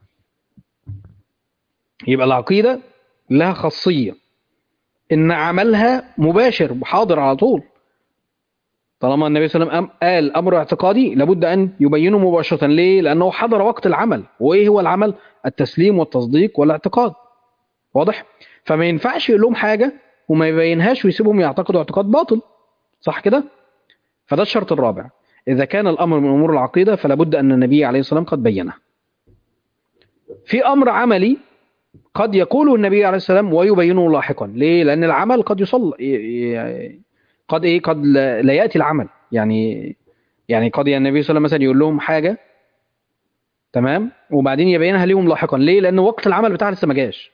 يبقى العقيدة لها خاصية إن عملها مباشر حاضر على طول طالما النبي صلى الله عليه وسلم قال امر اعتقادي لابد ان يبينه مباشره ليه لانه حضر وقت العمل وايه هو العمل التسليم والتصديق والاعتقاد واضح فما ينفعش يقول لهم حاجه وما يبينهاش ويسيبهم يعتقدوا اعتقاد باطل صح كده فده الشرط الرابع اذا كان الامر من امور العقيده فلا بد ان النبي عليه الصلاه والسلام قد بينه في امر عملي قد يقوله النبي عليه السلام ويبينه لاحقا ليه لان العمل قد يصل قد ايه قد لا لا ياتي العمل يعني يعني قد النبي صلى الله عليه وسلم مثلا يقول لهم حاجه تمام وبعدين يبينها ليهم لاحقا ليه لان وقت العمل بتاعها لسه ما جاش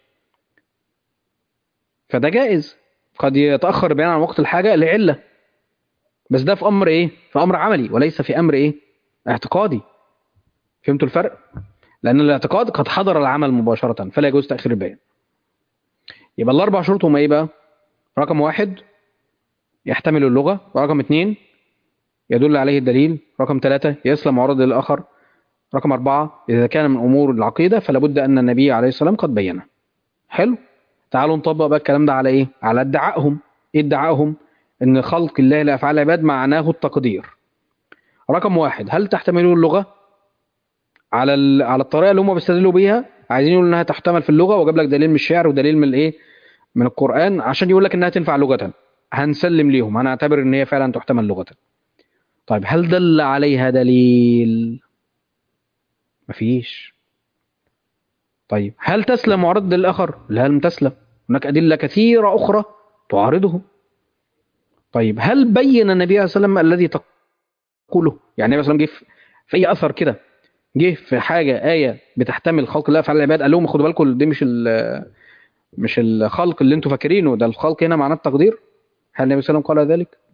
فده جائز قد يتاخر البيان عن وقت الحاجه لعله بس ده في امر ايه في امر عملي وليس في امر ايه اعتقادي فهمتوا الفرق لان الاعتقاد قد حضر العمل مباشره فلا يجوز تاخير البيان يبقى الاربع شروط هما ايه بقى رقم واحد يحتمل اللغه ورقم اثنين يدل عليه الدليل رقم ثلاثة يسلم عرض للآخر رقم أربعة إذا كان من أمور العقيدة فلا بد أن النبي عليه السلام قد بينه حلو تعالوا نطبق بقى الكلام ده على إيه على ادعائهم إيه ادعائهم إن خلق الله لأفعال العباد معناه التقدير رقم واحد هل تحتملون اللغة على ال... على الطريقة اللي هم بيستدلوا بيها عايزين يقولوا إنها تحتمل في اللغة وجاب لك دليل من الشعر ودليل من الإيه من القرآن عشان يقول لك إنها تنفع لغة هنسلم ليهم هنعتبر إن هي فعلا تحتمل لغة طيب هل دل عليها دليل مفيش طيب هل تسلم معرض للآخر لا لم تسلم هناك أدلة كثيرة أخرى تعارضه طيب هل بين النبي عليه الصلاة والسلام الذي تقوله يعني النبي صلى الله عليه وسلم جه في أي أثر كده جه في حاجة آية بتحتمل خلق الله أفعال العباد قال لهم خدوا بالكم دي مش ال مش الخلق اللي انتوا فاكرينه ده الخلق هنا معناه التقدير هل النبي صلى الله عليه وسلم قال ذلك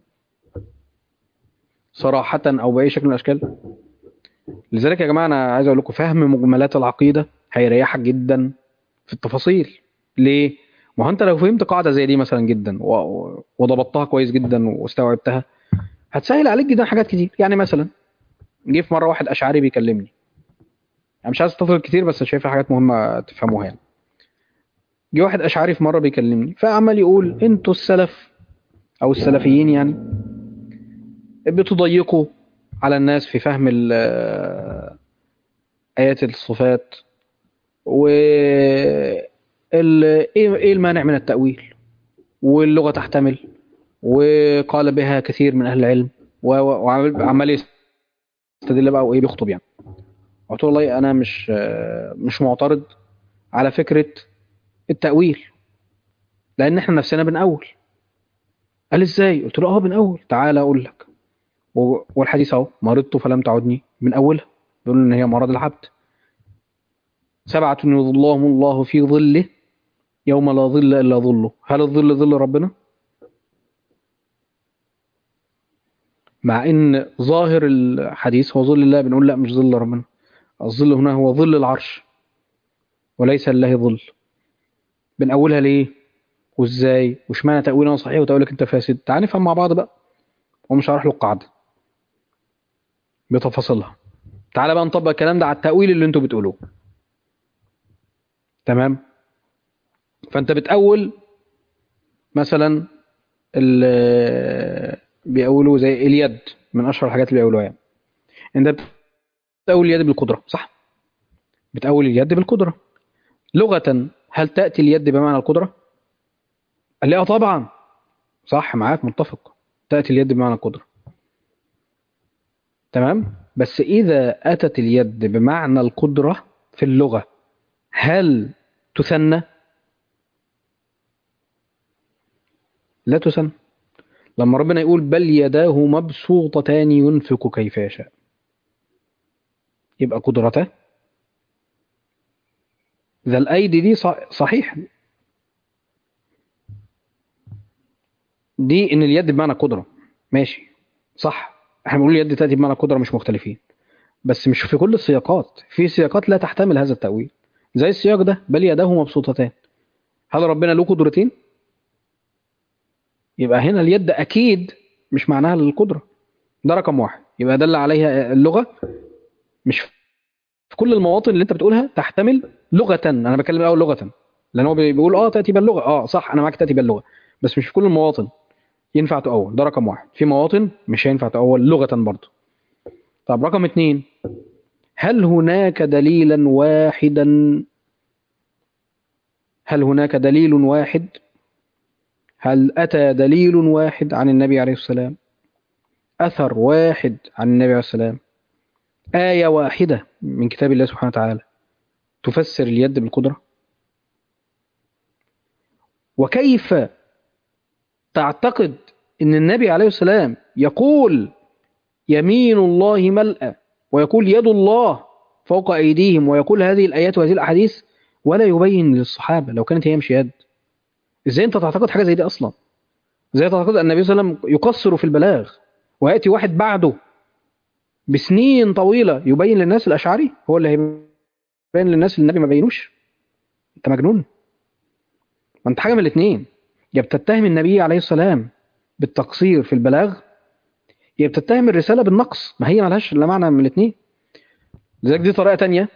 صراحة أو بأي شكل من الأشكال لذلك يا جماعة أنا عايز أقول لكم فهم مجملات العقيدة هيريحك جدا في التفاصيل ليه؟ ما هو أنت لو فهمت قاعدة زي دي مثلا جدا و- وضبطتها كويس جدا واستوعبتها هتسهل عليك جدا حاجات كتير يعني مثلا جه في مرة واحد أشعري بيكلمني أنا مش عايز أستطرد كتير بس شايفها حاجات مهمة تفهموها يعني جه واحد أشعري في مرة بيكلمني فعمال يقول أنتوا السلف أو السلفيين يعني بتضيقوا على الناس في فهم ال- آيات الصفات و ال- ايه إيه المانع من التأويل واللغة تحتمل وقال بها كثير من أهل العلم و- و- وعمال عمال يستدل بقى وإيه بيخطب يعني قلت له والله أنا مش مش معترض على فكرة التأويل لأن إحنا نفسنا بنأول قال إزاي؟ قلت له أه بنأول تعالى أقول لك و- والحديث اهو مرضت فلم تعدني من اولها بيقول ان هي مرض العبد سبعة يظلهم الله في ظله يوم لا ظل الا ظله هل الظل ظل ربنا مع ان ظاهر الحديث هو ظل الله بنقول لا مش ظل ربنا الظل هنا هو ظل العرش وليس لله ظل بنقولها ليه وازاي وش معنى تأويلها صحيح وتأويلك انت فاسد تعال نفهم مع بعض بقى ومش هروح له القاعده بتفاصيلها تعالى بقى نطبق الكلام ده على التأويل اللي انتوا بتقولوه تمام فانت بتأول مثلا ال- بيقولوا زي اليد من اشهر الحاجات اللي بيقولوها يعني انت بتأول اليد بالقدرة صح بتأول اليد بالقدرة لغة هل تأتي اليد بمعنى القدرة قال لي اه طبعا صح معاك متفق تأتي اليد بمعنى القدرة تمام بس إذا أتت اليد بمعنى القدرة في اللغة هل تثنى لا تثنى لما ربنا يقول بل يداه مبسوطتان ينفق كيف يشاء يبقى قدرته ذا الأيدي دي ص- صحيح دي إن اليد بمعنى قدرة ماشي صح احنا بنقول اليد تأتي بمعنى قدرة مش مختلفين بس مش في كل السياقات في سياقات لا تحتمل هذا التأويل زي السياق ده بل يداه مبسوطتان هل ربنا له قدرتين يبقى هنا اليد أكيد مش معناها للقدرة ده رقم واحد يبقى دل عليها اللغة مش في كل المواطن اللي انت بتقولها تحتمل لغة انا بتكلم الاول لغة لان هو بيقول اه تأتي باللغة اه صح انا معاك تأتي باللغة بس مش في كل المواطن ينفع تؤول ده رقم واحد في مواطن مش هينفع تؤول لغة برضه طب رقم اتنين هل هناك دليلا واحدا هل هناك دليل واحد هل أتى دليل واحد عن النبي عليه السلام أثر واحد عن النبي عليه السلام آية واحدة من كتاب الله سبحانه وتعالى تفسر اليد بالقدرة وكيف تعتقد أن النبي عليه السلام يقول يمين الله ملأى ويقول يد الله فوق أيديهم ويقول هذه الآيات وهذه الأحاديث ولا يبين للصحابة لو كانت هي مش يد ازاي انت تعتقد حاجة زي دي أصلا ازاي تعتقد أن النبي صلى الله عليه وسلم يقصر في البلاغ ويأتي واحد بعده بسنين طويلة يبين للناس الأشعري هو اللي هيبين للناس اللي النبي ما بينوش انت مجنون ما انت حاجة من الاثنين يا بتتهم النبي عليه السلام بالتقصير في البلاغ يا بتتهم الرسالة بالنقص ما هي ملهاش الا معنى من الاثنين لذلك دي طريقة تانية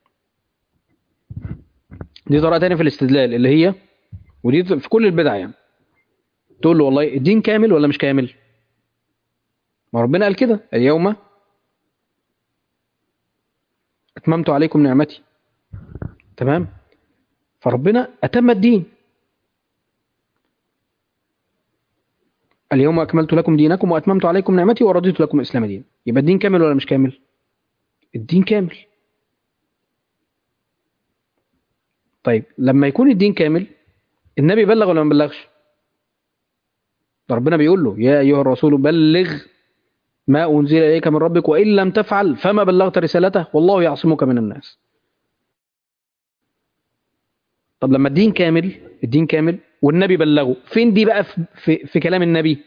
دي طريقة تانية في الاستدلال اللي هي ودي في كل البدع يعني تقول له والله الدين كامل ولا مش كامل ما ربنا قال كده اليوم اتممت عليكم نعمتي تمام فربنا اتم الدين اليوم اكملت لكم دينكم واتممت عليكم نعمتي ورضيت لكم الاسلام دين يبقى الدين كامل ولا مش كامل الدين كامل طيب لما يكون الدين كامل النبي بلغ ولا ما بلغش ربنا بيقول له يا ايها الرسول بلغ ما انزل اليك من ربك وان لم تفعل فما بلغت رسالته والله يعصمك من الناس طب لما الدين كامل الدين كامل والنبي بلغه فين دي بقى في, في, في كلام النبي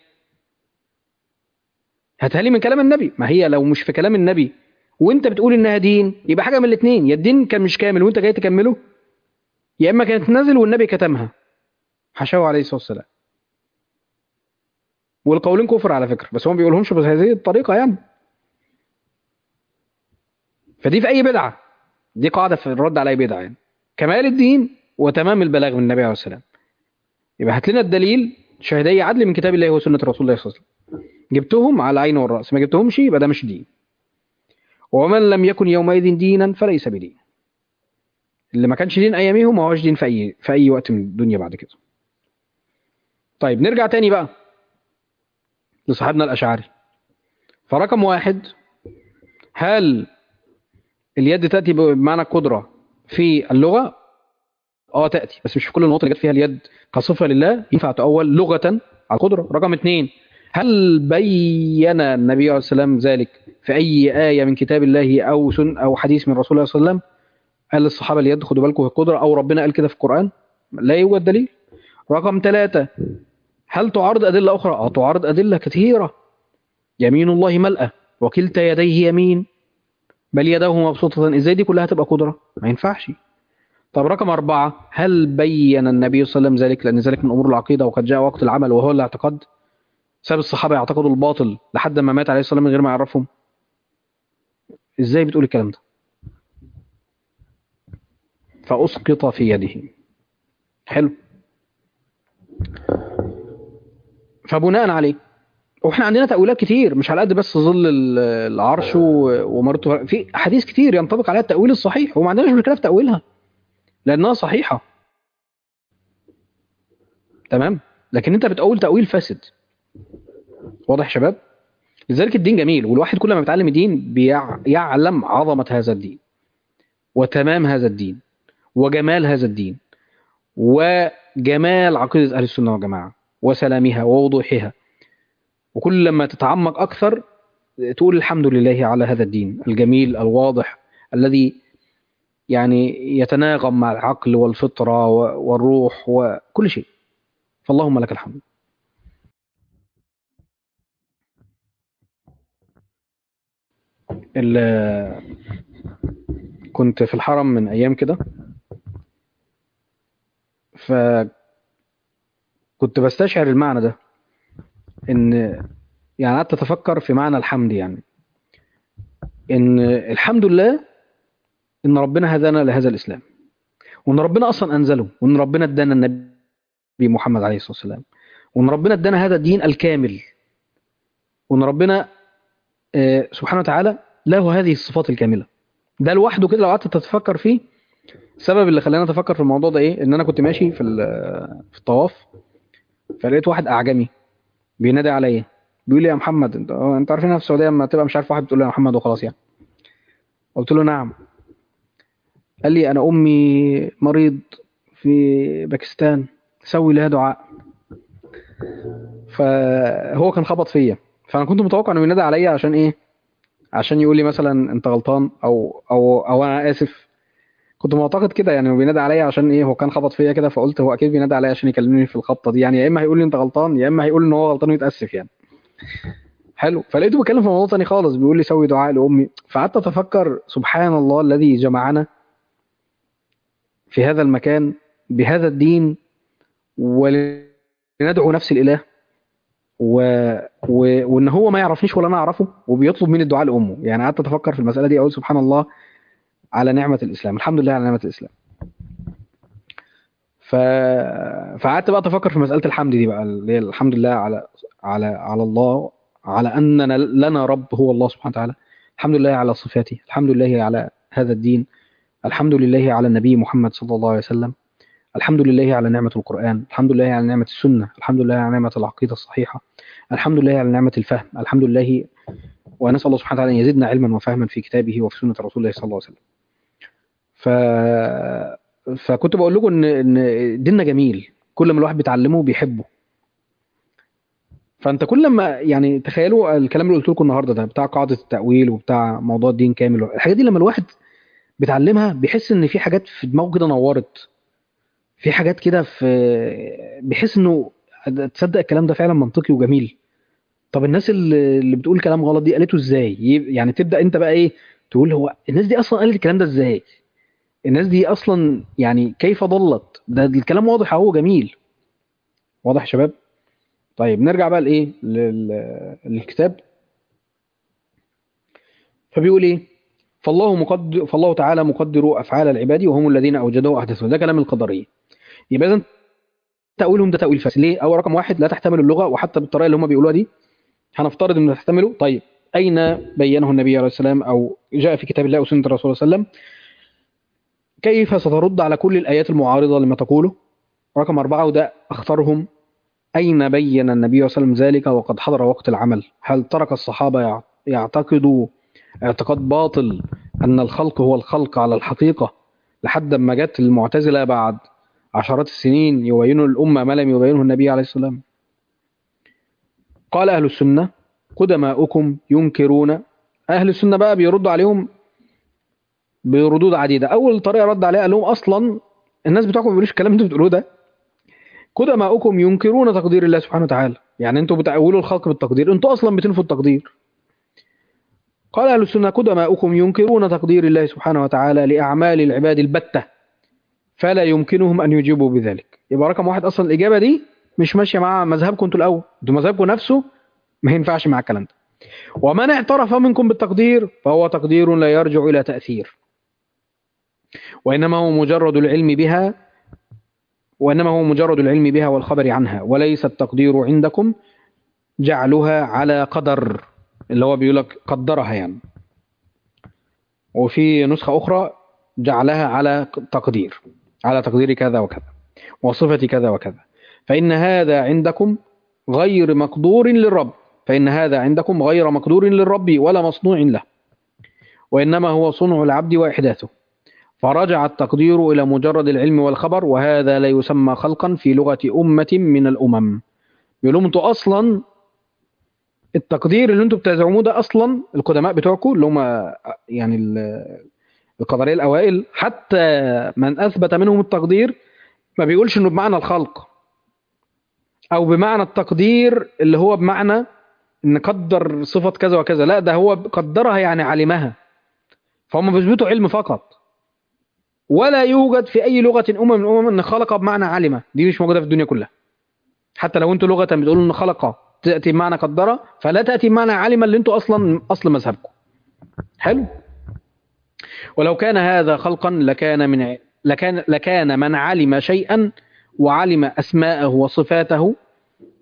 هاتها لي من كلام النبي ما هي لو مش في كلام النبي وانت بتقول انها دين يبقى حاجه من الاثنين يا الدين كان مش كامل وانت جاي تكمله يا اما كانت نازل والنبي كتمها حشاه عليه الصلاه والسلام والقولين كفر على فكره بس هم ما بيقولهمش بهذه الطريقه يعني فدي في اي بدعه دي قاعده في الرد على اي بدعه يعني كمال الدين وتمام البلاغ من النبي عليه السلام يبقى هات لنا الدليل شهادية عدل من كتاب الله وسنة رسول الله صلى الله عليه وسلم جبتهم على العين والرأس ما جبتهمش يبقى ده مش دين ومن لم يكن يومئذ دينا فليس بدين اللي ما كانش دين اياميهم ما هوش دين في اي في اي وقت من الدنيا بعد كده طيب نرجع تاني بقى لصاحبنا الاشعري فرقم واحد هل اليد تاتي بمعنى القدره في اللغه اه تاتي بس مش في كل المواطن اللي جت فيها اليد كصفه لله ينفع تؤول لغه على القدره رقم اثنين هل بين النبي عليه السلام ذلك في اي ايه من كتاب الله او سن او حديث من رسول الله صلى الله عليه وسلم قال للصحابه اليد خدوا بالكم في القدره او ربنا قال كده في القران لا يوجد دليل رقم ثلاثة هل تعارض أدلة أخرى؟ أه تعارض أدلة كثيرة يمين الله ملأة وكلتا يديه يمين بل يداه مبسوطة إزاي دي كلها تبقى قدرة؟ ما ينفعش طب رقم أربعة هل بين النبي صلى الله عليه وسلم ذلك لأن ذلك من أمور العقيدة وقد جاء وقت العمل وهو الاعتقاد ساب الصحابة يعتقدوا الباطل لحد ما مات عليه الصلاة والسلام من غير ما يعرفهم إزاي بتقول الكلام ده فأسقط في يده حلو فبناء عليه واحنا عندنا تأويلات كتير مش على قد بس ظل العرش ومرته في احاديث كتير ينطبق عليها التأويل الصحيح وما عندناش مشكلة في تأويلها لأنها صحيحة تمام لكن انت بتأول تأويل فاسد واضح يا شباب لذلك الدين جميل والواحد كل ما بيتعلم الدين بيعلم عظمة هذا الدين وتمام هذا الدين وجمال هذا الدين وجمال عقيدة أهل السنة والجماعة وسلامها ووضوحها وكل لما تتعمق أكثر تقول الحمد لله على هذا الدين الجميل الواضح الذي يعني يتناغم مع العقل والفطرة والروح وكل شيء فاللهم لك الحمد كنت في الحرم من أيام كده فكنت بستشعر المعنى ده ان يعني قعدت اتفكر في معنى الحمد يعني ان الحمد لله ان ربنا هدانا لهذا الاسلام وان ربنا اصلا انزله وان ربنا ادانا النبي محمد عليه الصلاه والسلام وان ربنا ادانا هذا الدين الكامل وان ربنا آه، سبحانه وتعالى له هذه الصفات الكامله ده لوحده كده لو قعدت تتفكر فيه السبب اللي خلاني اتفكر في الموضوع ده ايه ان انا كنت ماشي في ال- في الطواف فلقيت واحد اعجمي بينادي عليا بيقول لي يا محمد انت اه، انت عارفين في السعوديه لما تبقى مش عارف واحد بتقول له يا محمد وخلاص يعني قلت له نعم قال لي انا امي مريض في باكستان سوي لها دعاء فهو كان خبط فيا فانا كنت متوقع انه ينادي عليا عشان ايه عشان يقول لي مثلا انت غلطان او او او انا اسف كنت معتقد كده يعني هو بينادي عليا عشان ايه هو كان خبط فيا كده فقلت هو اكيد بينادي عليا عشان يكلمني في الخبطه دي يعني يا اما هيقول لي انت غلطان يا اما هيقول ان هو غلطان ويتاسف يعني حلو فلقيته بيتكلم في موضوع تاني خالص بيقول لي سوي دعاء لامي فقعدت اتفكر سبحان الله الذي جمعنا في هذا المكان بهذا الدين ولندعو نفس الاله و... و... وان هو ما يعرفنيش ولا انا اعرفه وبيطلب مني الدعاء لامه يعني قعدت اتفكر في المساله دي اقول سبحان الله على نعمه الاسلام الحمد لله على نعمه الاسلام ف... فقعدت بقى اتفكر في مساله الحمد دي بقى اللي هي الحمد لله على على على الله على اننا لنا رب هو الله سبحانه وتعالى الحمد لله على صفاته الحمد لله على هذا الدين الحمد لله على النبي محمد صلى الله عليه وسلم الحمد لله على نعمة القرآن الحمد لله على نعمة السنة الحمد لله على نعمة العقيدة الصحيحة الحمد لله على نعمة الفهم الحمد لله ونسأل الله سبحانه وتعالى أن يزدنا علما وفهما في كتابه وفي سنة رسول الله صلى الله عليه وسلم ف... فكنت بقول لكم ان ان ديننا جميل كل ما الواحد بيتعلمه بيحبه فانت كل ما يعني تخيلوا الكلام اللي قلت لكم النهارده ده بتاع قاعده التاويل وبتاع موضوع الدين كامل الحاجات دي لما الواحد بيتعلمها بيحس ان في حاجات في دماغه كده نورت في حاجات كده في بيحس انه تصدق الكلام ده فعلا منطقي وجميل طب الناس اللي اللي بتقول كلام غلط دي قالته ازاي ي- يعني تبدا انت بقى ايه تقول هو الناس دي اصلا قالت الكلام ده ازاي الناس دي اصلا يعني كيف ضلت ده الكلام واضح اهو جميل واضح يا شباب طيب نرجع بقى لايه لل- للكتاب فبيقول ايه فالله مقدر فالله تعالى مقدر افعال العباد وهم الذين اوجدوا واحدثوا ده كلام القدريه يبقى اذا تاويلهم ده تاويل فاسد ليه اول رقم واحد لا تحتمل اللغه وحتى بالطريقه اللي هم بيقولوها دي هنفترض انه تحتمله طيب اين بينه النبي عليه السلام او جاء في كتاب الله وسنه الرسول صلى الله عليه وسلم كيف سترد على كل الايات المعارضه لما تقوله رقم أربعة وده أخطرهم أين بين النبي صلى الله عليه وسلم ذلك وقد حضر وقت العمل هل ترك الصحابة يع- يعتقدوا اعتقاد باطل أن الخلق هو الخلق على الحقيقة لحد ما جت المعتزلة بعد عشرات السنين يبينوا الأمة ما لم يبينه النبي عليه السلام قال أهل السنة قدماؤكم ينكرون أهل السنة بقى بيردوا عليهم بردود عديدة أول طريقة رد عليها قال لهم أصلا الناس بتوعكم ما بيقولوش الكلام اللي انتوا بتقولوه ده قدماؤكم ينكرون تقدير الله سبحانه وتعالى يعني انتوا بتأولوا الخلق بالتقدير انتوا اصلا بتنفوا التقدير قال اهل السنه قدماؤكم ينكرون تقدير الله سبحانه وتعالى لاعمال العباد البته فلا يمكنهم ان يجيبوا بذلك يبقى رقم واحد اصلا الاجابه دي مش ماشيه مع مذهبكم انتوا الاول انتوا مذهبكم نفسه ما ينفعش مع الكلام ده ومن اعترف منكم بالتقدير فهو تقدير لا يرجع الى تاثير وانما هو مجرد العلم بها وإنما هو مجرد العلم بها والخبر عنها وليس التقدير عندكم جعلها على قدر اللي هو بيقول لك قدرها يعني وفي نسخة أخرى جعلها على تقدير على تقدير كذا وكذا وصفة كذا وكذا فإن هذا عندكم غير مقدور للرب فإن هذا عندكم غير مقدور للرب ولا مصنوع له وإنما هو صنع العبد وإحداثه فرجع التقدير إلى مجرد العلم والخبر وهذا لا يسمى خلقا في لغة أمة من الأمم يقول لهم انتوا أصلا التقدير اللي انتوا بتزعموه ده أصلا القدماء بتوعكم اللي هم يعني ال- القدرية الأوائل حتى من أثبت منهم التقدير ما بيقولش إنه بمعنى الخلق أو بمعنى التقدير اللي هو بمعنى إن قدر صفة كذا وكذا لا ده هو قدرها يعني علمها فهم بيثبتوا علم فقط ولا يوجد في اي لغه امم من الامم ان خلق بمعنى علم دي مش موجوده في الدنيا كلها حتى لو انتوا لغه بتقولوا ان خلق تاتي بمعنى قدر فلا تاتي بمعنى علم اللي انتوا اصلا اصل مذهبكم حلو ولو كان هذا خلقا لكان من ع- لكان لكان من علم شيئا وعلم اسماءه وصفاته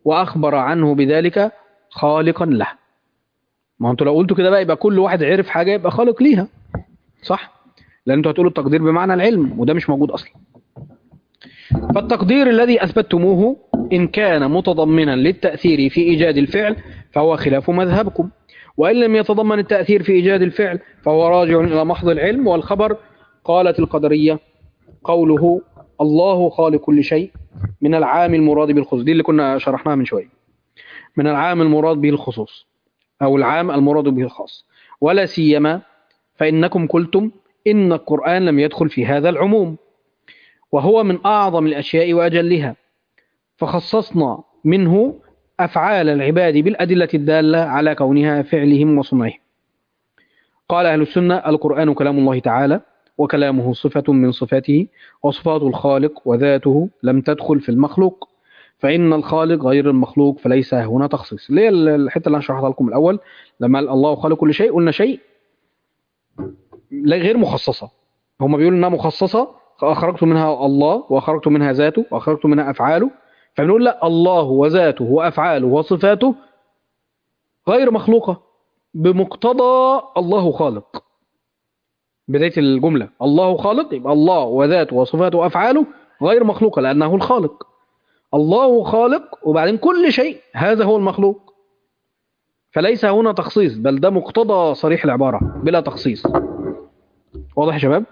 وأخبر عنه بذلك خالقا له ما انتوا لو قلتوا كده بقى يبقى كل واحد عرف حاجة يبقى خالق ليها صح لأن انتوا هتقولوا التقدير بمعنى العلم وده مش موجود أصلا فالتقدير الذي أثبتموه إن كان متضمنا للتأثير في إيجاد الفعل فهو خلاف مذهبكم وإن لم يتضمن التأثير في إيجاد الفعل فهو راجع إلى محض العلم والخبر قالت القدرية قوله الله خالق كل شيء من العام المراد بالخصوص دي اللي كنا شرحناها من شوية من العام المراد به الخصوص أو العام المراد به الخاص ولا سيما فإنكم قلتم إن القرآن لم يدخل في هذا العموم وهو من أعظم الأشياء وأجلها فخصصنا منه أفعال العباد بالأدلة الدالة على كونها فعلهم وصنعهم قال أهل السنة القرآن كلام الله تعالى وكلامه صفة من صفاته وصفات الخالق وذاته لم تدخل في المخلوق فإن الخالق غير المخلوق فليس هنا تخصيص اللي هي الحتة اللي أنا شرحتها لكم الأول لما قال الله خالق كل شيء قلنا شيء لا غير مخصصة هم بيقولوا إنها مخصصة أخرجت منها الله وأخرجت منها ذاته وأخرجت منها أفعاله فبنقول لا الله وذاته وأفعاله وصفاته غير مخلوقة بمقتضى الله خالق بداية الجملة الله خالق يبقى الله وذاته وصفاته وأفعاله غير مخلوقة لأنه الخالق الله خالق وبعدين كل شيء هذا هو المخلوق فليس هنا تخصيص بل ده مقتضى صريح العبارة بلا تخصيص واضح يا شباب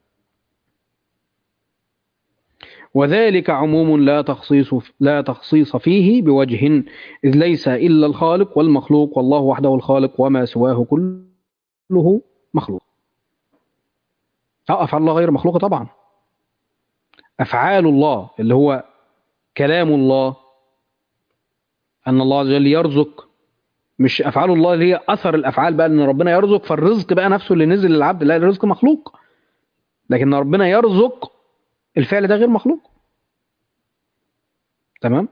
وذلك عموم لا تخصيص لا تخصيص فيه بوجه إذ ليس إلا الخالق والمخلوق والله وحده الخالق وما سواه كله مخلوق أفعال الله غير مخلوقة طبعا أفعال الله اللي هو كلام الله أن الله عز وجل يرزق مش أفعال الله اللي هي أثر الأفعال بقى أن ربنا يرزق فالرزق بقى نفسه اللي نزل للعبد لا الرزق مخلوق لكن ربنا يرزق الفعل ده غير مخلوق تمام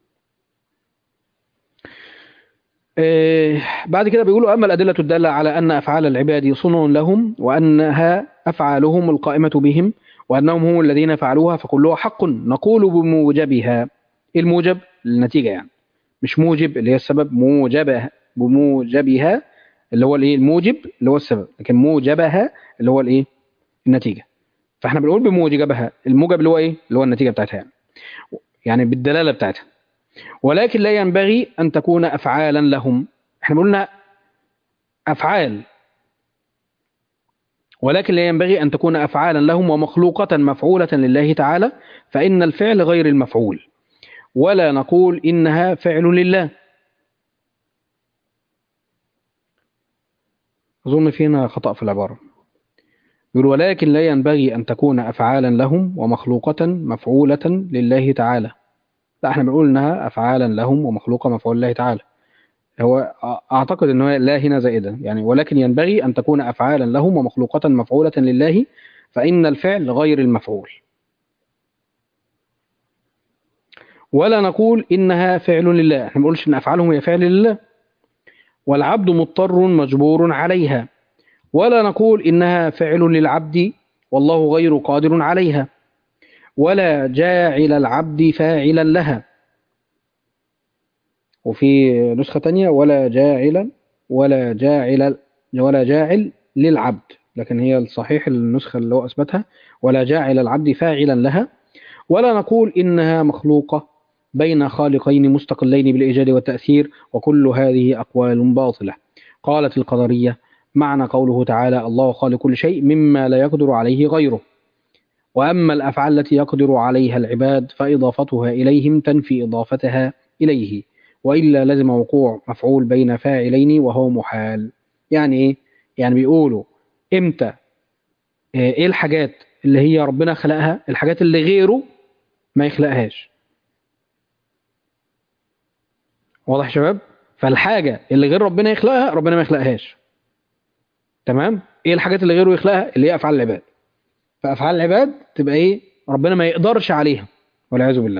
إيه بعد كده بيقولوا أما الأدلة الدالة على أن أفعال العباد صنع لهم وأنها أفعالهم القائمة بهم وأنهم هم الذين فعلوها فكلها حق نقول بموجبها إيه الموجب النتيجة يعني مش موجب اللي هي السبب موجبها بموجبها اللي هو الايه الموجب اللي هو السبب لكن موجبها اللي هو الايه النتيجة فاحنا بنقول بموجبها الموجب اللي هو ايه اللي هو النتيجة بتاعتها يعني يعني بالدلالة بتاعتها ولكن لا ينبغي أن تكون أفعالا لهم احنا قلنا أفعال ولكن لا ينبغي أن تكون أفعالا لهم ومخلوقة مفعولة لله تعالى فإن الفعل غير المفعول ولا نقول إنها فعل لله أظن فينا خطأ في العبارة يقول ولكن لا ينبغي أن تكون أفعالا لهم ومخلوقة مفعولة لله تعالى لا احنا بنقول انها افعالا لهم ومخلوقه مفعول الله تعالى هو اعتقد ان لا هنا زائده يعني ولكن ينبغي ان تكون افعالا لهم ومخلوقه مفعوله لله فان الفعل غير المفعول ولا نقول انها فعل لله احنا ما بنقولش ان افعالهم هي فعل لله والعبد مضطر مجبور عليها ولا نقول انها فعل للعبد والله غير قادر عليها ولا جاعل العبد فاعلا لها وفي نسخة تانية ولا جاعلا ولا جاعل ولا جاعل للعبد لكن هي الصحيح النسخة اللي هو أثبتها ولا جاعل العبد فاعلا لها ولا نقول إنها مخلوقة بين خالقين مستقلين بالإيجاد والتأثير وكل هذه أقوال باطلة قالت القدرية معنى قوله تعالى الله خالق كل شيء مما لا يقدر عليه غيره وأما الأفعال التي يقدر عليها العباد فإضافتها إليهم تنفي إضافتها إليه وإلا لزم وقوع مفعول بين فاعلين وهو محال يعني إيه؟ يعني بيقولوا إمتى إيه الحاجات اللي هي ربنا خلقها الحاجات اللي غيره ما يخلقهاش واضح يا شباب فالحاجة اللي غير ربنا يخلقها ربنا ما يخلقهاش تمام ايه الحاجات اللي غيره يخلقها اللي هي افعال العباد فافعال العباد تبقى ايه ربنا ما يقدرش عليها والعياذ بالله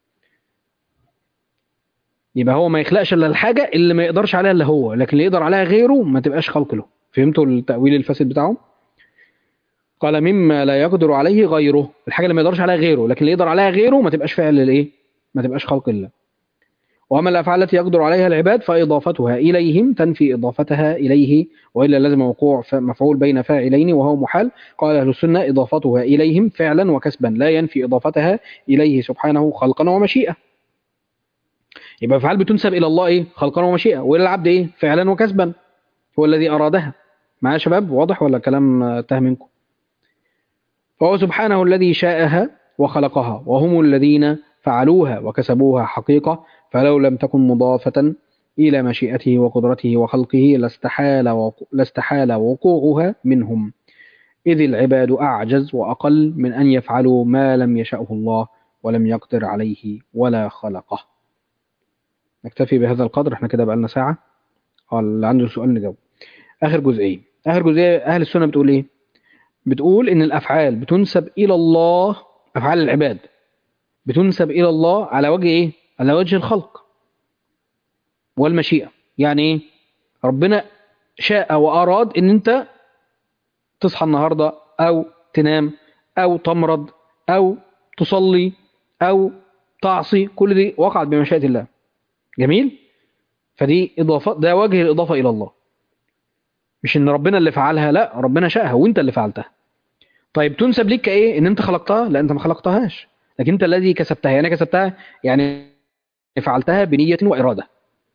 يبقى هو ما يخلقش الا الحاجه اللي ما يقدرش عليها الا هو لكن اللي يقدر عليها غيره ما تبقاش خلق له فهمتوا التاويل الفاسد بتاعهم قال مما لا يقدر عليه غيره الحاجه اللي ما يقدرش عليها غيره لكن اللي يقدر عليها غيره ما تبقاش فعل الايه ما تبقاش خلق الله وأما الأفعال التي يقدر عليها العباد فإضافتها إليهم تنفي إضافتها إليه وإلا لازم وقوع ف- مفعول بين فاعلين وهو محال قال أهل السنة إضافتها إليهم فعلا وكسبا لا ينفي إضافتها إليه سبحانه خلقا ومشيئة يبقى أفعال بتنسب إلى الله إيه خلقا ومشيئة وإلى العبد إيه فعلا وكسبا هو الذي أرادها معايا يا شباب واضح ولا كلام آه، تاه منكم فهو سبحانه الذي شاءها وخلقها وهم الذين فعلوها وكسبوها حقيقة فلو لم تكن مضافة إلى مشيئته وقدرته وخلقه لاستحال وقو- لاستحال وقوعها منهم إذ العباد أعجز وأقل من أن يفعلوا ما لم يشأه الله ولم يقدر عليه ولا خلقه نكتفي بهذا القدر احنا كده بقالنا ساعة اه اللي عنده سؤال نجاوب آخر جزئية آخر جزئية أهل السنة بتقول إيه بتقول إن الأفعال بتنسب إلى الله أفعال العباد بتنسب إلى الله على وجه إيه؟ على وجه الخلق والمشيئة يعني إيه؟ ربنا شاء وأراد إن أنت تصحى النهاردة أو تنام أو تمرض أو تصلي أو تعصي كل دي وقعت بمشيئة الله جميل؟ فدي إضافة ده وجه الإضافة إلى الله مش إن ربنا اللي فعلها لا ربنا شاءها وأنت اللي فعلتها طيب تنسب ليك كايه ان انت خلقتها لا انت ما خلقتهاش لكن انت الذي كسبتها يعني كسبتها يعني فعلتها بنية وإرادة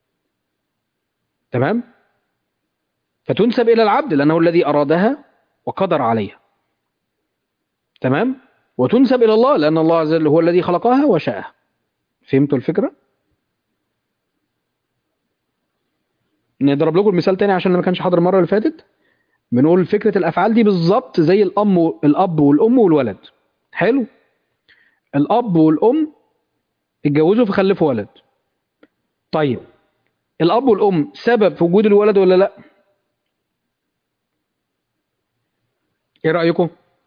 تمام فتنسب إلى العبد لأنه الذي أرادها وقدر عليها تمام وتنسب إلى الله لأن الله عز وجل هو الذي خلقها وشاءها فهمتوا الفكرة نضرب لكم المثال تاني عشان ما كانش حاضر المرة اللي فاتت بنقول فكرة الأفعال دي بالظبط زي الأم و- الأب والأم والولد حلو الأب والأم اتجوزوا فخلفوا ولد طيب الأب والأم سبب في وجود الولد ولا لأ؟ إيه رأيكم؟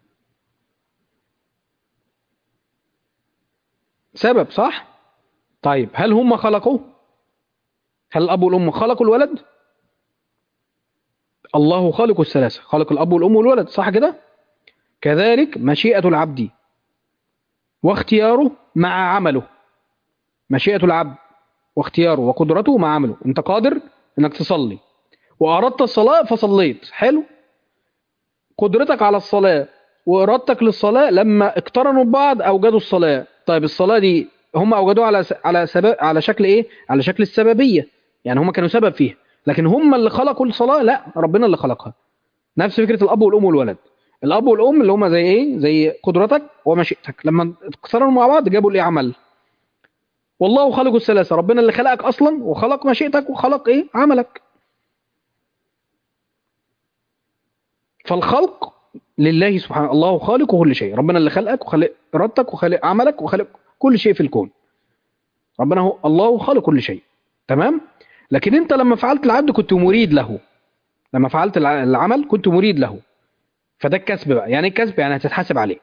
سبب صح؟ طيب هل هم خلقوه؟ هل الأب والأم خلقوا الولد؟ الله خالق الثلاثة خلق الأب والأم والولد صح كده؟ كذلك مشيئة العبد واختياره مع عمله مشيئة العبد واختياره وقدرته مع عمله انت قادر انك تصلي واردت الصلاة فصليت حلو قدرتك على الصلاة وارادتك للصلاة لما اقترنوا ببعض اوجدوا الصلاة طيب الصلاة دي هم اوجدوها على س- على سبب على شكل ايه على شكل السببية يعني هم كانوا سبب فيها لكن هم اللي خلقوا الصلاة لا ربنا اللي خلقها نفس فكرة الاب والام والولد الاب والام اللي هم زي ايه زي قدرتك ومشيئتك لما اقترنوا مع بعض جابوا الايه عمل والله خالق الثلاثة ربنا اللي خلقك أصلا وخلق مشيئتك وخلق إيه عملك فالخلق لله سبحانه الله خالق كل شيء ربنا اللي خلقك وخلق إرادتك وخلق عملك وخلق كل شيء في الكون ربنا هو الله خالق كل شيء تمام لكن انت لما فعلت العبد كنت مريد له لما فعلت الع- العمل كنت مريد له فده الكسب بقى يعني إيه الكسب يعني هتتحاسب عليه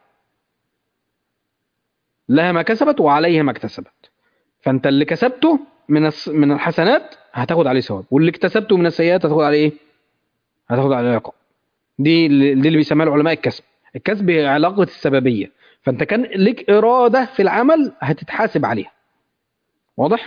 لها ما كسبت وعليها ما اكتسبت فانت اللي كسبته من الس- من الحسنات هتاخد عليه ثواب واللي اكتسبته من السيئات هتاخد عليه ايه هتاخد عليه عقاب دي اللي دي اللي بيسميها العلماء الكسب الكسب هي علاقه السببيه فانت كان لك اراده في العمل هتتحاسب عليها واضح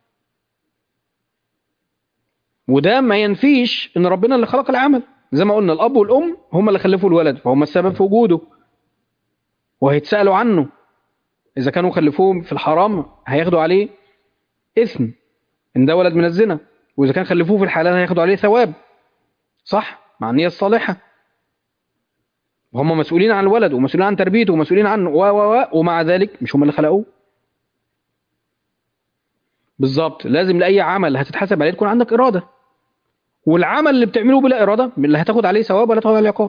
وده ما ينفيش ان ربنا اللي خلق العمل زي ما قلنا الاب والام هم اللي خلفوا الولد فهم السبب في وجوده وهيتسالوا عنه اذا كانوا خلفوه في الحرام هياخدوا عليه اثم ان ده ولد من الزنا واذا كان خلفوه في الحلال هياخدوا عليه ثواب صح مع النيه الصالحه وهم مسؤولين عن الولد ومسؤولين عن تربيته ومسؤولين عنه و و و ومع ذلك مش هم اللي خلقوه بالظبط لازم لاي عمل هتتحاسب عليه تكون عندك اراده والعمل اللي بتعمله بلا اراده اللي هتاخد عليه ثواب ولا تاخد عليه عقاب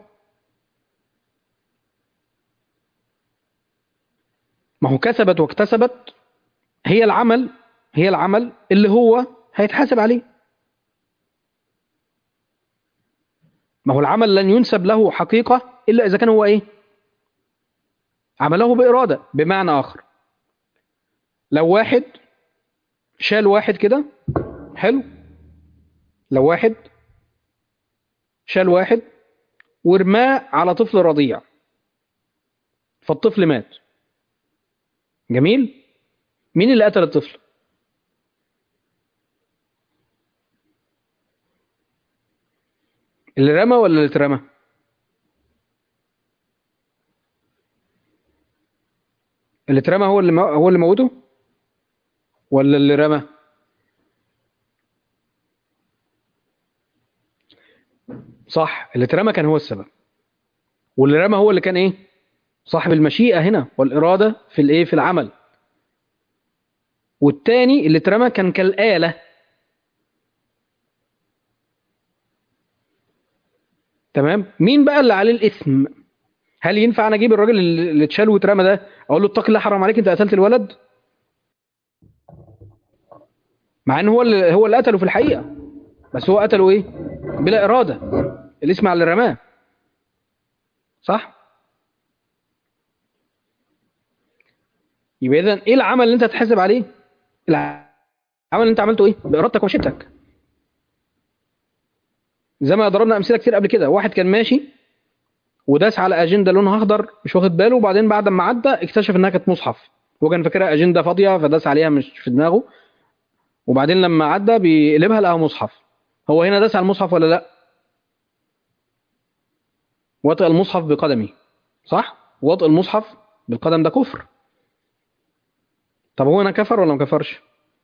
ما هو كسبت واكتسبت هي العمل هي العمل اللي هو هيتحاسب عليه ما هو العمل لن ينسب له حقيقة إلا إذا كان هو إيه عمله بإرادة بمعنى آخر لو واحد شال واحد كده حلو لو واحد شال واحد ورماه على طفل رضيع فالطفل مات جميل مين اللي قتل الطفل اللي رمى ولا اللي اترمى اللي اترمى هو اللي مو... هو اللي موته ولا اللي رمى صح اللي اترمى كان هو السبب واللي رمى هو اللي كان ايه صاحب المشيئة هنا والإرادة في الايه في العمل والتاني اللي اترمى كان كالآلة تمام مين بقى اللي عليه الإثم هل ينفع انا اجيب الراجل اللي اللي اتشال واترمى ده اقول له اتق الله حرام عليك انت قتلت الولد مع ان هو اللي هو اللي قتله في الحقيقة بس هو قتله ايه بلا إرادة الاسم على اللي رماه صح يبقى اذا ايه العمل اللي انت هتحاسب عليه العمل اللي انت عملته ايه بارادتك ومشيتك زي ما ضربنا امثله كتير قبل كده واحد كان ماشي وداس على اجنده لونها اخضر مش واخد باله وبعدين بعد ما عدى اكتشف انها كانت مصحف هو كان فاكرها اجنده فاضيه فداس عليها مش في دماغه وبعدين لما عدى بيقلبها لقاها مصحف هو هنا داس على المصحف ولا لا وطئ المصحف بقدمه صح وطئ المصحف بالقدم ده كفر طب هو انا كفر ولا ما كفرش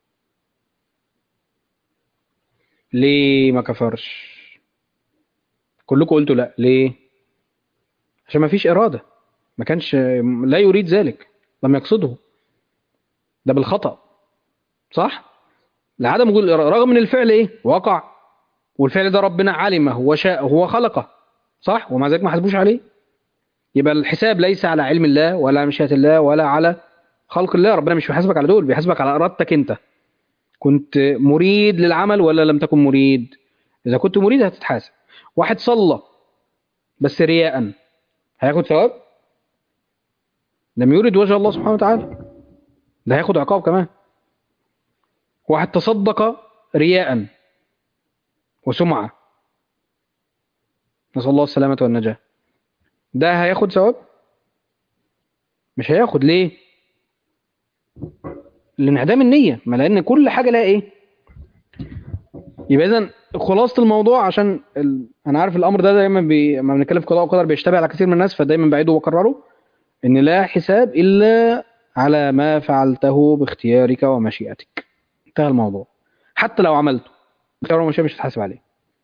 ليه ما كفرش كلكم قلتوا لا ليه عشان ما فيش إرادة ما كانش لا يريد ذلك لم يقصده ده بالخطأ صح لعدم وجود الإرادة رغم ان الفعل ايه وقع والفعل ده ربنا علمه وشاءه هو خلقه صح ومع ذلك ما حاسبوش عليه يبقى الحساب ليس على علم الله ولا على مشيئة الله ولا على خلق الله ربنا مش بيحاسبك على دول بيحاسبك على إرادتك انت كنت مريد للعمل ولا لم تكن مريد إذا كنت مريد هتتحاسب واحد صلى بس رياء هياخد ثواب لم يرد وجه الله سبحانه وتعالى ده هياخد عقاب كمان واحد تصدق رياء وسمعة نسأل الله السلامة والنجاة ده هياخد ثواب مش هياخد ليه لانعدام النية ما لأن كل حاجة لها إيه يبقى إذا خلاصة الموضوع عشان ال... أنا عارف الأمر ده دايما بي... لما بنتكلم في قضاء وقدر بيشتبه على كثير من الناس فدايما بعيده وبكرره إن لا حساب إلا على ما فعلته باختيارك ومشيئتك انتهى الموضوع حتى لو عملته اختيار ومشيئة مش هتحاسب عليه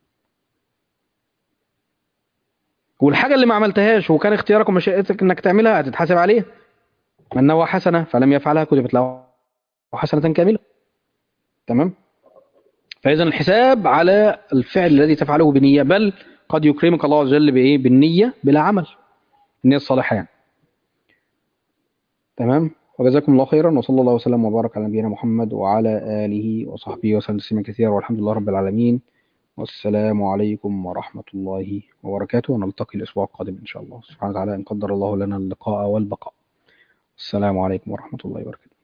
والحاجة اللي ما عملتهاش وكان اختيارك ومشيئتك انك تعملها هتتحاسب عليها من نوى حسنة فلم يفعلها كتبت له حسنة كاملة تمام فإذا الحساب على الفعل الذي تفعله بنية بل قد يكرمك الله عز وجل بإيه بالنية بلا عمل النية الصالحة يعني تمام وجزاكم الله خيرا وصلى الله وسلم وبارك على نبينا محمد وعلى آله وصحبه وسلم تسليما كثيرا والحمد لله رب العالمين والسلام عليكم ورحمة الله وبركاته ونلتقي الأسبوع القادم إن شاء الله سبحانه وتعالى إن قدر الله لنا اللقاء والبقاء السلام عليكم ورحمة الله وبركاته